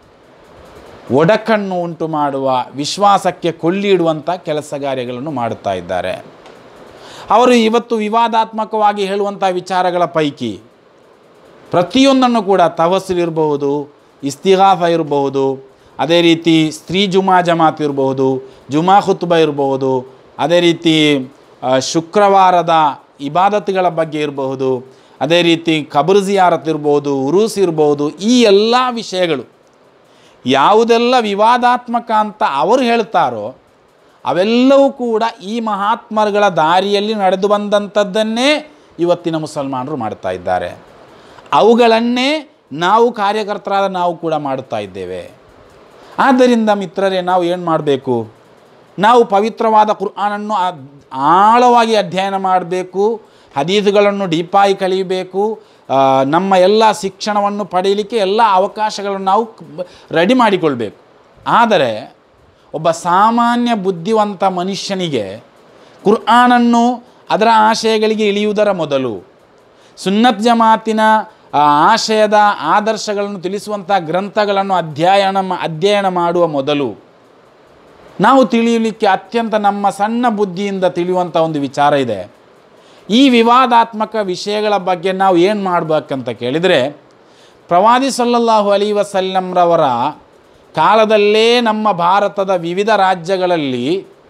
ಒಡಕನ್ನು ಉಂಟು ಮಾಡುವ ವಿಶ್ವಾಸಕ್ಕೆ ಕೊಳ್ಳಿಡುವಂಥ ಕೆಲಸ ಕಾರ್ಯಗಳನ್ನು ಮಾಡುತ್ತಾ ಇದ್ದಾರೆ ಅವರು ಇವತ್ತು ವಿವಾದಾತ್ಮಕವಾಗಿ ಹೇಳುವಂಥ ವಿಚಾರಗಳ ಪೈಕಿ ಪ್ರತಿಯೊಂದನ್ನು ಕೂಡ ತವಸ್ಸಿಲ್ ಇರಬಹುದು ಇಸ್ತಿಗಾಫ ಇರಬಹುದು ಅದೇ ರೀತಿ ಸ್ತ್ರೀ ಜುಮಾ ಜಮಾತ್ ಇರಬಹುದು ಜುಮಾ ಖುತ್ಬ ಇರಬಹುದು ಅದೇ ರೀತಿ ಆ, ಶುಕ್ರವಾರದ ಇಬಾದತ್ಗಳ ಬಗ್ಗೆ ಇರಬಹುದು ಅದೇ ರೀತಿ ಕಬರ್ ಜಿಯಾರತ್ ಇರ್ಬೋದು ಉರೂಸ್ ಇರ್ಬೋದು ಈ ಎಲ್ಲ ವಿಷಯಗಳು ಯಾವುದೆಲ್ಲ ವಿವಾದಾತ್ಮಕ ಅಂತ ಅವರು ಹೇಳ್ತಾರೋ ಅವೆಲ್ಲವೂ ಕೂಡ ಈ ಮಹಾತ್ಮರುಗಳ ದಾರಿಯಲ್ಲಿ ನಡೆದು ಬಂದಂಥದ್ದನ್ನೇ ಇವತ್ತಿನ ಮುಸಲ್ಮಾನರು ಮಾಡ್ತಾ ಇದ್ದಾರೆ ಅವುಗಳನ್ನೇ ನಾವು ಕಾರ್ಯಕರ್ತರಾದ ನಾವು ಕೂಡ ಮಾಡುತ್ತಾ ಇದ್ದೇವೆ ಆದ್ದರಿಂದ ಮಿತ್ರರೇ ನಾವು ಏನು ಮಾಡಬೇಕು ನಾವು ಪವಿತ್ರವಾದ ಕುರ್ಆನನ್ನು ಆ- ಆಳವಾಗಿ ಅಧ್ಯಯನ ಮಾಡಬೇಕು ಹದೀದುಗಳನ್ನು ಡೀಪಾಗಿ ಕಲಿಯಬೇಕು ಆ, ನಮ್ಮ ಎಲ್ಲ ಶಿಕ್ಷಣವನ್ನು ಪಡೆಯಲಿಕ್ಕೆ ಎಲ್ಲ ಅವಕಾಶಗಳನ್ನು ನಾವು ರೆಡಿ ಮಾಡಿಕೊಳ್ಬೇಕು ಆದರೆ ಒಬ್ಬ ಸಾಮಾನ್ಯ ಬುದ್ಧಿವಂತ ಮನುಷ್ಯನಿಗೆ ಕುರ್ಆನನ್ನು ಅದರ ಆಶಯಗಳಿಗೆ ಇಳಿಯುವುದರ ಮೊದಲು ಸುನ್ನತ್ ಜಮಾತಿನ ಆ, ಆಶಯದ ಆದರ್ಶಗಳನ್ನು ತಿಳಿಸುವಂಥ ಗ್ರಂಥಗಳನ್ನು ಅಧ್ಯಯನ ಮಾ- ಅಧ್ಯಯನ ಮಾಡುವ ಮೊದಲು ನಾವು ತಿಳಿಯಲಿಕ್ಕೆ ಅತ್ಯಂತ ನಮ್ಮ ಸಣ್ಣ ಬುದ್ಧಿಯಿಂದ ತಿಳಿಯುವಂಥ ಒಂದು ವಿಚಾರ ಇದೆ ಈ ವಿವಾದಾತ್ಮಕ ವಿಷಯಗಳ ಬಗ್ಗೆ ನಾವು ಏನು ಮಾಡಬೇಕಂತ ಕೇಳಿದರೆ ಪ್ರವಾದಿ ಸಲ್ಲಲ್ಲಾಹು ಅಲಿ ವಸಲ್ಲಂರವರ ಕಾಲದಲ್ಲೇ ನಮ್ಮ ಭಾರತದ ವಿವಿಧ ರಾಜ್ಯಗಳಲ್ಲಿ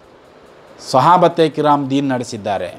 ಸಹಾಬತೆ ಕಿರಾಮ್ ದೀನ್ ನಡೆಸಿದ್ದಾರೆ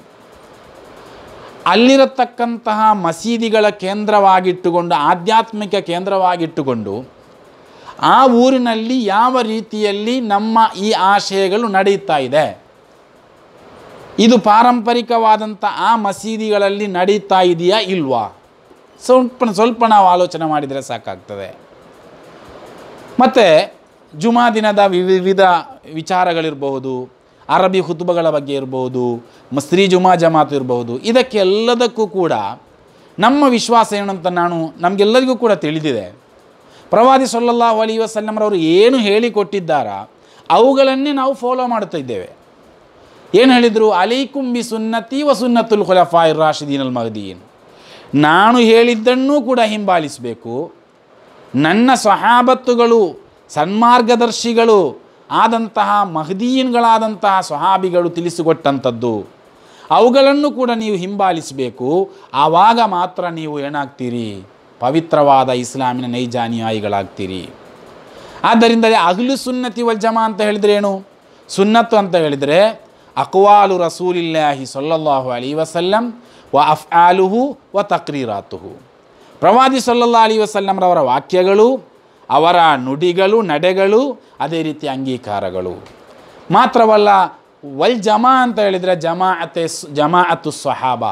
ಅಲ್ಲಿರತಕ್ಕಂತಹ ಮಸೀದಿಗಳ ಕೇಂದ್ರವಾಗಿಟ್ಟುಕೊಂಡು ಆಧ್ಯಾತ್ಮಿಕ ಕೇಂದ್ರವಾಗಿಟ್ಟುಕೊಂಡು ಆ ಊರಿನಲ್ಲಿ ಯಾವ ರೀತಿಯಲ್ಲಿ ನಮ್ಮ ಈ ಆಶಯಗಳು ನಡೆಯುತ್ತಾ ಇದೆ ಇದು ಪಾರಂಪರಿಕವಾದಂಥ ಆ ಮಸೀದಿಗಳಲ್ಲಿ ನಡೀತಾ ಇದೆಯಾ ಇಲ್ವಾ ಸ್ವಲ್ಪ ಸ್ವಲ್ಪ ನಾವು ಆಲೋಚನೆ ಮಾಡಿದರೆ ಸಾಕಾಗ್ತದೆ ಮತ್ತು ಜುಮಾ ದಿನದ ವಿವಿಧ ವಿಚಾರಗಳಿರಬಹುದು ಅರಬಿ ಹುತುಬಗಳ ಬಗ್ಗೆ ಇರಬಹುದು ಮಸ್ತ್ರಿ ಜುಮಾ ಜಮಾತ್ ಇರಬಹುದು ಇದಕ್ಕೆಲ್ಲದಕ್ಕೂ ಕೂಡ ನಮ್ಮ ವಿಶ್ವಾಸ ಏನು ಅಂತ ನಾನು ನಮಗೆಲ್ಲರಿಗೂ ಕೂಡ ತಿಳಿದಿದೆ ಪ್ರವಾದಿ ಸೊಲ್ಲಲ್ಲಾಹು ಅಲಿ ವಸಲ್ಲಮರವರು ಏನು ಹೇಳಿಕೊಟ್ಟಿದ್ದಾರ ಅವುಗಳನ್ನೇ ನಾವು ಫಾಲೋ ಮಾಡ್ತಾ ಇದ್ದೇವೆ ಏನು ಹೇಳಿದರು ಅಲೈಕುಂ ಬಿ ಸುನ್ನತಿ ವ ಸುನ್ನತುಲ್ ಖುಲಫಾಯ್ ರಾಶಿದೀನ್ ಅಲ್ ಮಹದೀನ್ ನಾನು ಹೇಳಿದ್ದನ್ನೂ ಕೂಡ ಹಿಂಬಾಲಿಸಬೇಕು ನನ್ನ ಸಹಾಬತ್ತುಗಳು ಸನ್ಮಾರ್ಗದರ್ಶಿಗಳು ಆದಂತಹ ಮಹದೀನ್ಗಳಾದಂತಹ ಸ್ವಹಾಬಿಗಳು ತಿಳಿಸಿಕೊಟ್ಟಂಥದ್ದು ಅವುಗಳನ್ನು ಕೂಡ ನೀವು ಹಿಂಬಾಲಿಸಬೇಕು ಆವಾಗ ಮಾತ್ರ ನೀವು ಏನಾಗ್ತೀರಿ ಪವಿತ್ರವಾದ ಇಸ್ಲಾಮಿನ ನೈಜಾನುಯಾಯಿಗಳಾಗ್ತೀರಿ ಆದ್ದರಿಂದ ಅಹ್ಲು ಸುನ್ನತಿ ವಲ್ ಜಮಾ ಅಂತ ಹೇಳಿದ್ರೆ ಏನು ಸುನ್ನತ್ತು ಅಂತ ಹೇಳಿದರೆ ಅಕ್ವಾಲು ರಸೂಲಿಲ್ಲಾಹಿ ಸೊಲ್ಲಲ್ಲಾಹು ಅಲಿ ವಸಲ್ಲಂ ವ ಅಫ್ಆಲುಹು ವ ತಕ್ರೀರಾತುಹು ಪ್ರವಾದಿ ಸೊಲ್ಲಲ್ಲಾ ಅಲಿ ವಸಲ್ಲಂರವರ ವಾಕ್ಯಗಳು ಅವರ ನುಡಿಗಳು ನಡೆಗಳು ಅದೇ ರೀತಿ ಅಂಗೀಕಾರಗಳು ಮಾತ್ರವಲ್ಲ ವಲ್ ಜಮಾ ಅಂತ ಹೇಳಿದರೆ ಜಮಾಅತೆ ಜಮಾಅತು ಸಹಾಬಾ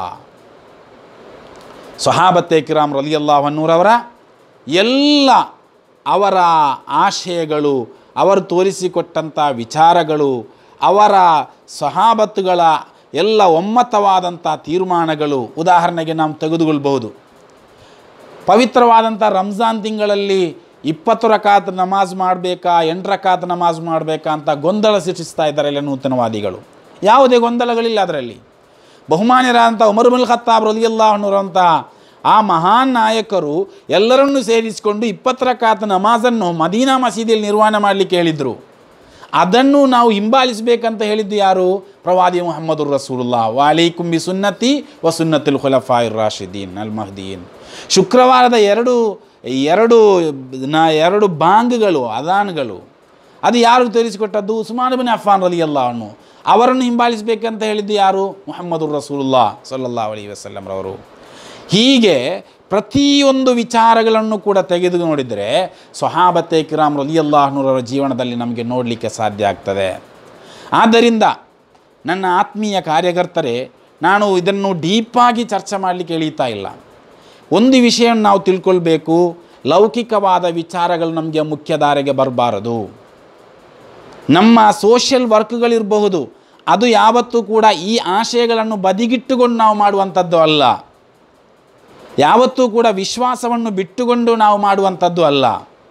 ಸಹಾಬತ್ತೆ ಕಿರಾಮ್ ರಲಿಯಲ್ಲಾಹನ್ನೂರವರ ಎಲ್ಲ ಅವರ ಆಶಯಗಳು ಅವರು ತೋರಿಸಿಕೊಟ್ಟಂಥ ವಿಚಾರಗಳು ಅವರ ಸಹಾಬತ್ತುಗಳ ಎಲ್ಲ ಒಮ್ಮತವಾದಂಥ ತೀರ್ಮಾನಗಳು ಉದಾಹರಣೆಗೆ ನಾವು ತೆಗೆದುಕೊಳ್ಬಹುದು ಪವಿತ್ರವಾದಂಥ ರಂಜಾನ್ ತಿಂಗಳಲ್ಲಿ ಇಪ್ಪತ್ತು ರಕಾತ್ ನಮಾಜ್ ಮಾಡಬೇಕಾ ಎಂಟು ರಕಾತ್ ನಮಾಜ್ ಮಾಡಬೇಕಾ ಅಂತ ಗೊಂದಲ ಸೃಷ್ಟಿಸ್ತಾ ಇದ್ದಾರೆ ಎಲ್ಲ ನೂತನವಾದಿಗಳು ಯಾವುದೇ ಗೊಂದಲಗಳಿಲ್ಲ ಅದರಲ್ಲಿ ಬಹುಮಾನ್ಯರಾದಂಥ ಉಮರ್ಬುಲ್ ಖತ್ತಾಬ್ ರಲಿಯಲ್ಲ ಅನ್ನುವಂತಹ ಆ ಮಹಾನ್ ನಾಯಕರು ಎಲ್ಲರನ್ನೂ ಸೇರಿಸಿಕೊಂಡು ಇಪ್ಪತ್ತು ರಕಾತ್ ನಮಾಜನ್ನು ಮದೀನಾ ಮಸೀದಿಯಲ್ಲಿ ನಿರ್ವಹಣೆ ಮಾಡಲಿಕ್ಕೆ ಹೇಳಿದರು ಅದನ್ನು ನಾವು ಹಿಂಬಾಲಿಸಬೇಕಂತ ಹೇಳಿದ್ದು ಯಾರು ಪ್ರವಾದಿ ಮುಹಮ್ಮದುರ್ ರಸೂಲುಲ್ಲಾ ವಾಲೈಕುಂ ಬಿ ಸುನ್ನತಿ ವ ಸುನ್ನತುಲ್ ಖುಲಫಾಯಿರ್ ರಾಶಿದೀನ್ ಅಲ್ ಮಹದೀನ್ ಶುಕ್ರವಾರದ ಎರಡು ಎರಡು ನ ಎರಡು ಬಾಂಗ್ಗಳು ಅದಾನ್ಗಳು ಅದು ಯಾರು ತೋರಿಸಿಕೊಟ್ಟದ್ದು ಉಸ್ಮಾನ್ ಬಿನ್ ಅಫಾನ್ ರಲಿ ಅನ್ನು ಅವರನ್ನು ಹಿಂಬಾಲಿಸಬೇಕಂತ ಹೇಳಿದ್ದು ಯಾರು ಮುಹಮ್ಮದುರ್ ರಸೂಲುಲ್ಲಾ ಸಲ್ಲಲ್ಲಾ ಅಲಿ ವಸಲ್ಲಂರವರು ಹೀಗೆ ಪ್ರತಿಯೊಂದು ವಿಚಾರಗಳನ್ನು ಕೂಡ ತೆಗೆದು ನೋಡಿದರೆ ಸ್ವಹಾಬತೆ ಕಿರಾಮ್ ರಲಿಯಲ್ಲಾಹ್ನೂರವರ ಜೀವನದಲ್ಲಿ ನಮಗೆ ನೋಡಲಿಕ್ಕೆ ಸಾಧ್ಯ ಆಗ್ತದೆ ಆದ್ದರಿಂದ ನನ್ನ ಆತ್ಮೀಯ ಕಾರ್ಯಕರ್ತರೇ ನಾನು ಇದನ್ನು ಡೀಪಾಗಿ ಚರ್ಚೆ ಮಾಡಲಿಕ್ಕೆ ಎಳೀತಾ ಇಲ್ಲ ಒಂದು ವಿಷಯವನ್ನು ನಾವು ತಿಳ್ಕೊಳ್ಬೇಕು ಲೌಕಿಕವಾದ ವಿಚಾರಗಳು ನಮಗೆ ಮುಖ್ಯಧಾರೆಗೆ ಬರಬಾರದು ನಮ್ಮ ಸೋಷಿಯಲ್ ವರ್ಕ್ಗಳಿರಬಹುದು ಅದು ಯಾವತ್ತೂ ಕೂಡ ಈ ಆಶಯಗಳನ್ನು ಬದಿಗಿಟ್ಟುಕೊಂಡು ನಾವು ಮಾಡುವಂಥದ್ದು ಅಲ್ಲ ಯಾವತ್ತೂ ಕೂಡ ವಿಶ್ವಾಸವನ್ನು ಬಿಟ್ಟುಕೊಂಡು ನಾವು ಮಾಡುವಂಥದ್ದು ಅಲ್ಲ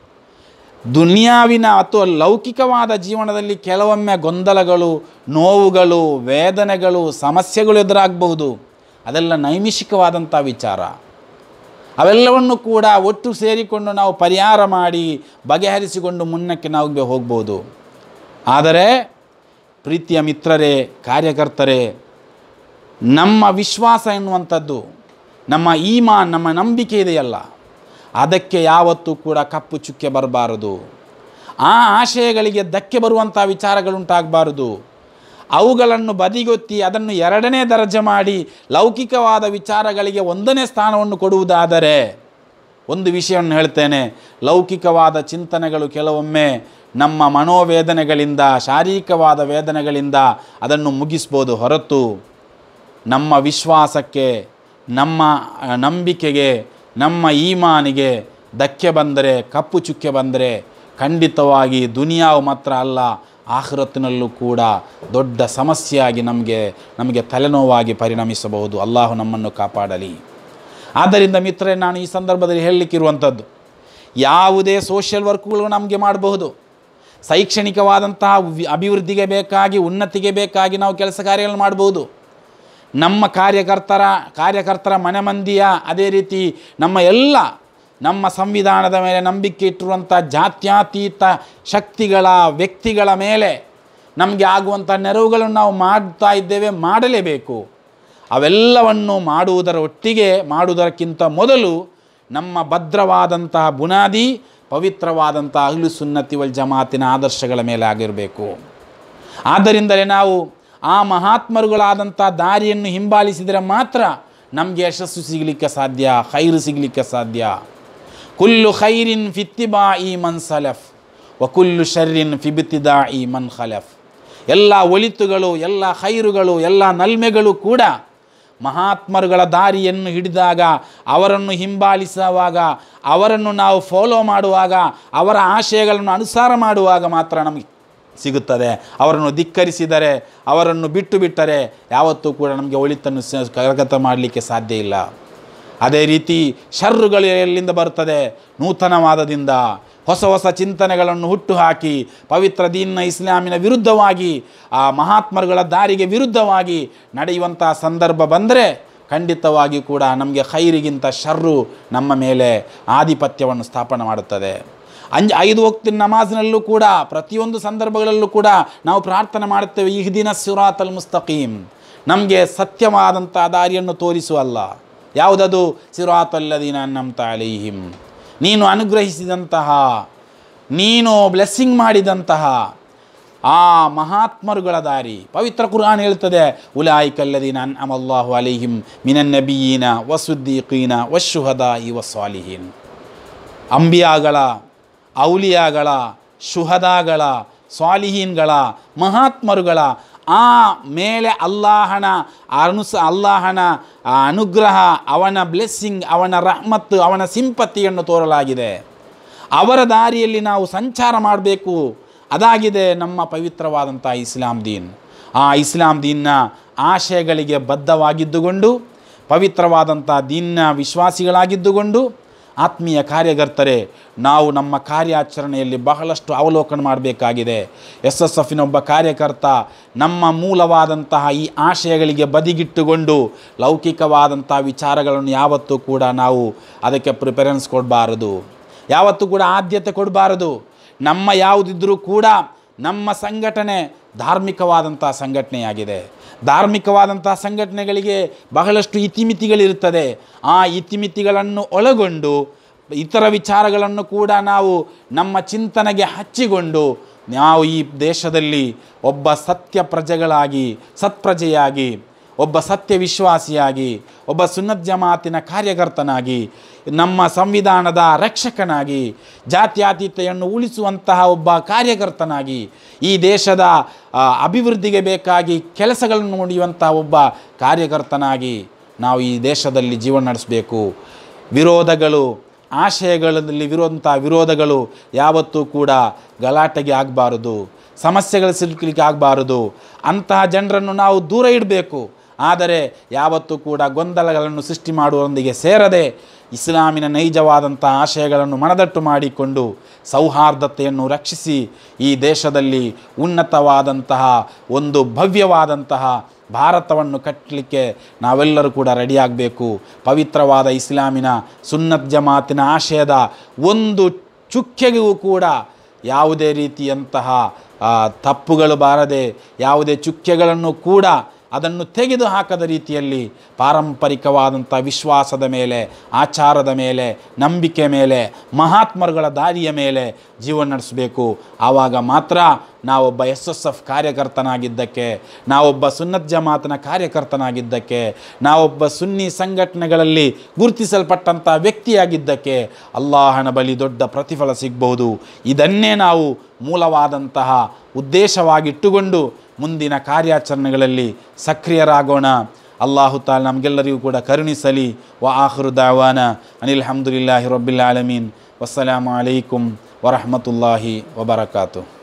ದುನಿಯಾವಿನ ಅಥವಾ ಲೌಕಿಕವಾದ ಜೀವನದಲ್ಲಿ ಕೆಲವೊಮ್ಮೆ ಗೊಂದಲಗಳು ನೋವುಗಳು ವೇದನೆಗಳು ಸಮಸ್ಯೆಗಳು ಎದುರಾಗಬಹುದು ಅದೆಲ್ಲ ನೈಮಿಷಿಕವಾದಂಥ ವಿಚಾರ ಅವೆಲ್ಲವನ್ನು ಕೂಡ ಒಟ್ಟು ಸೇರಿಕೊಂಡು ನಾವು ಪರಿಹಾರ ಮಾಡಿ ಬಗೆಹರಿಸಿಕೊಂಡು ಮುನ್ನಕ್ಕೆ ನಾವು ಹೋಗ್ಬೋದು ಆದರೆ ಪ್ರೀತಿಯ ಮಿತ್ರರೇ ಕಾರ್ಯಕರ್ತರೇ ನಮ್ಮ ವಿಶ್ವಾಸ ಎನ್ನುವಂಥದ್ದು ನಮ್ಮ ಈಮಾನ್ ನಮ್ಮ ನಂಬಿಕೆ ಇದೆಯಲ್ಲ ಅದಕ್ಕೆ ಯಾವತ್ತೂ ಕೂಡ ಕಪ್ಪು ಚುಕ್ಕೆ ಬರಬಾರದು ಆ ಆಶಯಗಳಿಗೆ ಧಕ್ಕೆ ಬರುವಂಥ ವಿಚಾರಗಳುಂಟಾಗಬಾರದು ಅವುಗಳನ್ನು ಬದಿಗೊತ್ತಿ ಅದನ್ನು ಎರಡನೇ ದರ್ಜೆ ಮಾಡಿ ಲೌಕಿಕವಾದ ವಿಚಾರಗಳಿಗೆ ಒಂದನೇ ಸ್ಥಾನವನ್ನು ಕೊಡುವುದಾದರೆ ಒಂದು ವಿಷಯವನ್ನು ಹೇಳ್ತೇನೆ ಲೌಕಿಕವಾದ ಚಿಂತನೆಗಳು ಕೆಲವೊಮ್ಮೆ ನಮ್ಮ ಮನೋವೇದನೆಗಳಿಂದ ಶಾರೀರಿಕವಾದ ವೇದನೆಗಳಿಂದ ಅದನ್ನು ಮುಗಿಸ್ಬೋದು ಹೊರತು ನಮ್ಮ ವಿಶ್ವಾಸಕ್ಕೆ ನಮ್ಮ ಆ, ನಂಬಿಕೆಗೆ ನಮ್ಮ ಈಮಾನಿಗೆ ಧಕ್ಕೆ ಬಂದರೆ ಕಪ್ಪು ಚುಕ್ಕೆ ಬಂದರೆ ಖಂಡಿತವಾಗಿ ದುನಿಯಾವು ಮಾತ್ರ ಅಲ್ಲ ಆಖರತ್ತಿನಲ್ಲೂ ಕೂಡ ದೊಡ್ಡ ಸಮಸ್ಯೆಯಾಗಿ ನಮಗೆ ನಮಗೆ ತಲೆನೋವಾಗಿ ಪರಿಣಮಿಸಬಹುದು ಅಲ್ಲಾಹು ನಮ್ಮನ್ನು ಕಾಪಾಡಲಿ ಆದ್ದರಿಂದ ಮಿತ್ರರೇ ನಾನು ಈ ಸಂದರ್ಭದಲ್ಲಿ ಹೇಳಲಿಕ್ಕಿರುವಂಥದ್ದು ಯಾವುದೇ ಸೋಷಿಯಲ್ ವರ್ಕ್ಗಳು ನಮಗೆ ಮಾಡಬಹುದು ಶೈಕ್ಷಣಿಕವಾದಂತಹ ವಿ- ಅಭಿವೃದ್ಧಿಗೆ ಬೇಕಾಗಿ ಉನ್ನತಿಗೆ ಬೇಕಾಗಿ ನಾವು ಕೆಲಸ ಕಾರ್ಯಗಳನ್ನು ಮಾಡಬಹುದು ನಮ್ಮ ಕಾರ್ಯಕರ್ತರ ಕಾರ್ಯಕರ್ತರ ಮನೆ ಮಂದಿಯ ಅದೇ ರೀತಿ ನಮ್ಮ ಎಲ್ಲ ನಮ್ಮ ಸಂವಿಧಾನದ ಮೇಲೆ ನಂಬಿಕೆ ಇಟ್ಟಿರುವಂಥ ಜಾತ್ಯತೀತ ಶಕ್ತಿಗಳ ವ್ಯಕ್ತಿಗಳ ಮೇಲೆ ನಮಗೆ ಆಗುವಂಥ ನೆರವುಗಳನ್ನು ನಾವು ಮಾಡ್ತಾ ಇದ್ದೇವೆ ಮಾಡಲೇಬೇಕು ಅವೆಲ್ಲವನ್ನು ಮಾಡುವುದರ ಒಟ್ಟಿಗೆ ಮಾಡುವುದಕ್ಕಿಂತ ಮೊದಲು ನಮ್ಮ ಭದ್ರವಾದಂತಹ ಬುನಾದಿ ಪವಿತ್ರವಾದಂಥ ಅಹ್ಲು ಸುನ್ನತಿ ವಲ್ ಜಮಾತಿನ ಆದರ್ಶಗಳ ಮೇಲೆ ಆಗಿರಬೇಕು ಆದ್ದರಿಂದಲೇ ನಾವು ಆ ಮಹಾತ್ಮರುಗಳಾದಂಥ ದಾರಿಯನ್ನು ಹಿಂಬಾಲಿಸಿದರೆ ಮಾತ್ರ ನಮಗೆ ಯಶಸ್ಸು ಸಿಗಲಿಕ್ಕೆ ಸಾಧ್ಯ ಖೈರು ಸಿಗಲಿಕ್ಕೆ ಸಾಧ್ಯ ಕುಲ್ಲು ಖೈರಿನ್ ಫಿತ್ತಿಬಾ ಈ ಮನ್ ಸಲಫ್ ವಕುಲ್ಲು ಶರ್ರಿನ್ ಫಿಬಿತಿದಾ ಈ ಮನ್ ಖಲಫ್ ಎಲ್ಲ ಒಳಿತುಗಳು ಎಲ್ಲ ಖೈರುಗಳು ಎಲ್ಲ ನಲ್ಮೆಗಳು ಕೂಡ ಮಹಾತ್ಮರುಗಳ ದಾರಿಯನ್ನು ಹಿಡಿದಾಗ ಅವರನ್ನು ಹಿಂಬಾಲಿಸುವಾಗ ಅವರನ್ನು ನಾವು ಫಾಲೋ ಮಾಡುವಾಗ ಅವರ ಆಶಯಗಳನ್ನು ಅನುಸಾರ ಮಾಡುವಾಗ ಮಾತ್ರ ನಮಗೆ ಸಿಗುತ್ತದೆ ಅವರನ್ನು ಧಿಕ್ಕರಿಸಿದರೆ ಅವರನ್ನು ಬಿಟ್ಟು ಬಿಟ್ಟರೆ ಯಾವತ್ತೂ ಕೂಡ ನಮಗೆ ಒಳಿತನ್ನು ಸ- ಕರಗತ ಮಾಡಲಿಕ್ಕೆ ಸಾಧ್ಯ ಇಲ್ಲ ಅದೇ ರೀತಿ ಶರ್ರುಗಳು ಎಲ್ಲಿಂದ ಬರ್ತದೆ ನೂತನವಾದದಿಂದ ಹೊಸ ಹೊಸ ಚಿಂತನೆಗಳನ್ನು ಹುಟ್ಟುಹಾಕಿ ಪವಿತ್ರ ದೀನ್ನ ಇಸ್ಲಾಮಿನ ವಿರುದ್ಧವಾಗಿ ಆ ಮಹಾತ್ಮರುಗಳ ದಾರಿಗೆ ವಿರುದ್ಧವಾಗಿ ನಡೆಯುವಂಥ ಸಂದರ್ಭ ಬಂದರೆ ಖಂಡಿತವಾಗಿ ಕೂಡ ನಮಗೆ ಖೈರಿಗಿಂತ ಶರ್ರು ನಮ್ಮ ಮೇಲೆ ಆಧಿಪತ್ಯವನ್ನು ಸ್ಥಾಪನೆ ಮಾಡುತ್ತದೆ ಅಂಜ್ ಐದು ಹೊತ್ತಿನ ನಮಾಜ್ನಲ್ಲೂ ಕೂಡ ಪ್ರತಿಯೊಂದು ಸಂದರ್ಭಗಳಲ್ಲೂ ಕೂಡ ನಾವು ಪ್ರಾರ್ಥನೆ ಮಾಡುತ್ತೇವೆ ಈ ದಿನ ಸಿರಾತ್ ಅಲ್ ಮುಸ್ತಕೀಮ್ ನಮಗೆ ಸತ್ಯವಾದಂಥ ದಾರಿಯನ್ನು ತೋರಿಸುವಲ್ಲ ಯಾವುದದು ಸಿರಾತ್ ಅಲ್ಲದೀನ ನಮ್ತ ಅಲೈಹಿಮ್ ನೀನು ಅನುಗ್ರಹಿಸಿದಂತಹ ನೀನು ಬ್ಲೆಸ್ಸಿಂಗ್ ಮಾಡಿದಂತಹ ಆ ಮಹಾತ್ಮರುಗಳ ದಾರಿ ಪವಿತ್ರ ಕುರ್ಆನ್ ಹೇಳ್ತದೆ ಉಲಾಯಿ ಕಲ್ಲದೀನ ಅಮಲ್ಲಾಹು ಅಲೈಹಿಮ್ ಮಿನನ್ ನಬೀನ ವಸುದ್ದೀಕೀನ ವಶುಹದಾ ಇ ವಸ್ವಾಲಿಹೀನ್ ಅಂಬಿಯಾಗಳ ಔಲಿಯಾಗಳ ಶುಹದಾಗಳ ಸ್ವಾಲಿಹೀನ್ಗಳ ಮಹಾತ್ಮರುಗಳ ಆ ಮೇಲೆ ಅಲ್ಲಾಹನ ಅನುಸ ಅಲ್ಲಾಹನ ಆ ಅನುಗ್ರಹ ಅವನ ಬ್ಲೆಸ್ಸಿಂಗ್ ಅವನ ರಹಮತ್ತು ಅವನ ಸಿಂಪತ್ತಿಯನ್ನು ತೋರಲಾಗಿದೆ ಅವರ ದಾರಿಯಲ್ಲಿ ನಾವು ಸಂಚಾರ ಮಾಡಬೇಕು ಅದಾಗಿದೆ ನಮ್ಮ ಪವಿತ್ರವಾದಂಥ ಇಸ್ಲಾಂ ದೀನ್ ಆ ಇಸ್ಲಾಂ ದೀನ್ನ ಆಶಯಗಳಿಗೆ ಬದ್ಧವಾಗಿದ್ದುಕೊಂಡು ಪವಿತ್ರವಾದಂಥ ದೀನ್ನ ವಿಶ್ವಾಸಿಗಳಾಗಿದ್ದುಕೊಂಡು ಆತ್ಮೀಯ ಕಾರ್ಯಕರ್ತರೆ ನಾವು ನಮ್ಮ ಕಾರ್ಯಾಚರಣೆಯಲ್ಲಿ ಬಹಳಷ್ಟು ಅವಲೋಕನ ಮಾಡಬೇಕಾಗಿದೆ ಎಸ್ ಎಸ್ ಎಫಿನ ಒಬ್ಬ ಕಾರ್ಯಕರ್ತ ನಮ್ಮ ಮೂಲವಾದಂತಹ ಈ ಆಶಯಗಳಿಗೆ ಬದಿಗಿಟ್ಟುಕೊಂಡು ಲೌಕಿಕವಾದಂಥ ವಿಚಾರಗಳನ್ನು ಯಾವತ್ತೂ ಕೂಡ ನಾವು ಅದಕ್ಕೆ ಪ್ರಿಫರೆನ್ಸ್ ಕೊಡಬಾರದು ಯಾವತ್ತೂ ಕೂಡ ಆದ್ಯತೆ ಕೊಡಬಾರದು ನಮ್ಮ ಯಾವುದಿದ್ರೂ ಕೂಡ ನಮ್ಮ ಸಂಘಟನೆ ಧಾರ್ಮಿಕವಾದಂಥ ಸಂಘಟನೆಯಾಗಿದೆ ಧಾರ್ಮಿಕವಾದಂಥ ಸಂಘಟನೆಗಳಿಗೆ ಬಹಳಷ್ಟು ಇತಿಮಿತಿಗಳಿರುತ್ತದೆ ಆ ಇತಿಮಿತಿಗಳನ್ನು ಒಳಗೊಂಡು ಇತರ ವಿಚಾರಗಳನ್ನು ಕೂಡ ನಾವು ನಮ್ಮ ಚಿಂತನೆಗೆ ಹಚ್ಚಿಕೊಂಡು ನಾವು ಈ ದೇಶದಲ್ಲಿ ಒಬ್ಬ ಸತ್ಯ ಪ್ರಜೆಗಳಾಗಿ ಸತ್ಪ್ರಜೆಯಾಗಿ ಒಬ್ಬ ಸತ್ಯ ವಿಶ್ವಾಸಿಯಾಗಿ ಒಬ್ಬ ಸುನ್ನತ್ ಜಮಾತಿನ ಕಾರ್ಯಕರ್ತನಾಗಿ ನಮ್ಮ ಸಂವಿಧಾನದ ರಕ್ಷಕನಾಗಿ ಜಾತ್ಯತೀತತೆಯನ್ನು ಉಳಿಸುವಂತಹ ಒಬ್ಬ ಕಾರ್ಯಕರ್ತನಾಗಿ ಈ ದೇಶದ ಆ, ಅಭಿವೃದ್ಧಿಗೆ ಬೇಕಾಗಿ ಕೆಲಸಗಳನ್ನು ನೋಡಿಯುವಂತಹ ಒಬ್ಬ ಕಾರ್ಯಕರ್ತನಾಗಿ ನಾವು ಈ ದೇಶದಲ್ಲಿ ಜೀವನ ನಡೆಸಬೇಕು ವಿರೋಧಗಳು ಆಶಯಗಳಲ್ಲಿ ವಿರೋಧ ವಿರೋಧಗಳು ಯಾವತ್ತೂ ಕೂಡ ಗಲಾಟೆಗೆ ಆಗಬಾರದು ಸಮಸ್ಯೆಗಳು ಸಿಲುಕಲಿಕ್ಕೆ ಆಗಬಾರದು ಅಂತಹ ಜನರನ್ನು ನಾವು ದೂರ ಇಡಬೇಕು ಆದರೆ ಯಾವತ್ತೂ ಕೂಡ ಗೊಂದಲಗಳನ್ನು ಸೃಷ್ಟಿ ಮಾಡುವರೊಂದಿಗೆ ಸೇರದೆ ಇಸ್ಲಾಮಿನ ನೈಜವಾದಂಥ ಆಶಯಗಳನ್ನು ಮನದಟ್ಟು ಮಾಡಿಕೊಂಡು ಸೌಹಾರ್ದತೆಯನ್ನು ರಕ್ಷಿಸಿ ಈ ದೇಶದಲ್ಲಿ ಉನ್ನತವಾದಂತಹ ಒಂದು ಭವ್ಯವಾದಂತಹ ಭಾರತವನ್ನು ಕಟ್ಟಲಿಕ್ಕೆ ನಾವೆಲ್ಲರೂ ಕೂಡ ರೆಡಿಯಾಗಬೇಕು ಪವಿತ್ರವಾದ ಇಸ್ಲಾಮಿನ ಸುನ್ನತ್ ಜಮಾತಿನ ಆಶಯದ ಒಂದು ಚುಕ್ಕೆಗೂ ಕೂಡ ಯಾವುದೇ ರೀತಿಯಂತಹ ಆ, ತಪ್ಪುಗಳು ಬಾರದೆ ಯಾವುದೇ ಚುಕ್ಕೆಗಳನ್ನು ಕೂಡ ಅದನ್ನು ತೆಗೆದು ಹಾಕದ ರೀತಿಯಲ್ಲಿ ಪಾರಂಪರಿಕವಾದಂಥ ವಿಶ್ವಾಸದ ಮೇಲೆ ಆಚಾರದ ಮೇಲೆ ನಂಬಿಕೆ ಮೇಲೆ ಮಹಾತ್ಮರುಗಳ ದಾರಿಯ ಮೇಲೆ ಜೀವನ ನಡೆಸಬೇಕು ಆವಾಗ ಮಾತ್ರ ನಾವೊಬ್ಬ ಎಸ್ ಎಸ್ ಎಫ್ ಕಾರ್ಯಕರ್ತನಾಗಿದ್ದಕ್ಕೆ ನಾವೊಬ್ಬ ಸುನ್ನತ್ ಜಮಾತನ ಕಾರ್ಯಕರ್ತನಾಗಿದ್ದಕ್ಕೆ ನಾವೊಬ್ಬ ಸುನ್ನಿ ಸಂಘಟನೆಗಳಲ್ಲಿ ಗುರುತಿಸಲ್ಪಟ್ಟಂಥ ವ್ಯಕ್ತಿಯಾಗಿದ್ದಕ್ಕೆ ಅಲ್ಲಾಹನ ಬಳಿ ದೊಡ್ಡ ಪ್ರತಿಫಲ ಸಿಗ್ಬಹುದು ಇದನ್ನೇ ನಾವು ಮೂಲವಾದಂತಹ ಉದ್ದೇಶವಾಗಿಟ್ಟುಕೊಂಡು ಮುಂದಿನ ಕಾರ್ಯಾಚರಣೆಗಳಲ್ಲಿ ಸಕ್ರಿಯರಾಗೋಣ ಅಲ್ಲಾಹು ತಾಲ ನಮಗೆಲ್ಲರಿಗೂ ಕೂಡ ಕರುಣಿಸಲಿ ವ ಆಖರು ದಾವಾನ ಅನಿಲ್ ಹಮ್ದುಲಿಲ್ಲಾಹಿ ರಬ್ಬಿಲ್ ಆಲಮೀನ್ ವಸ್ಸಲಾಮು ಅಲೈಕುಂ ವರಹಮತುಲ್ಲಾಹಿ ವಬರಕಾತು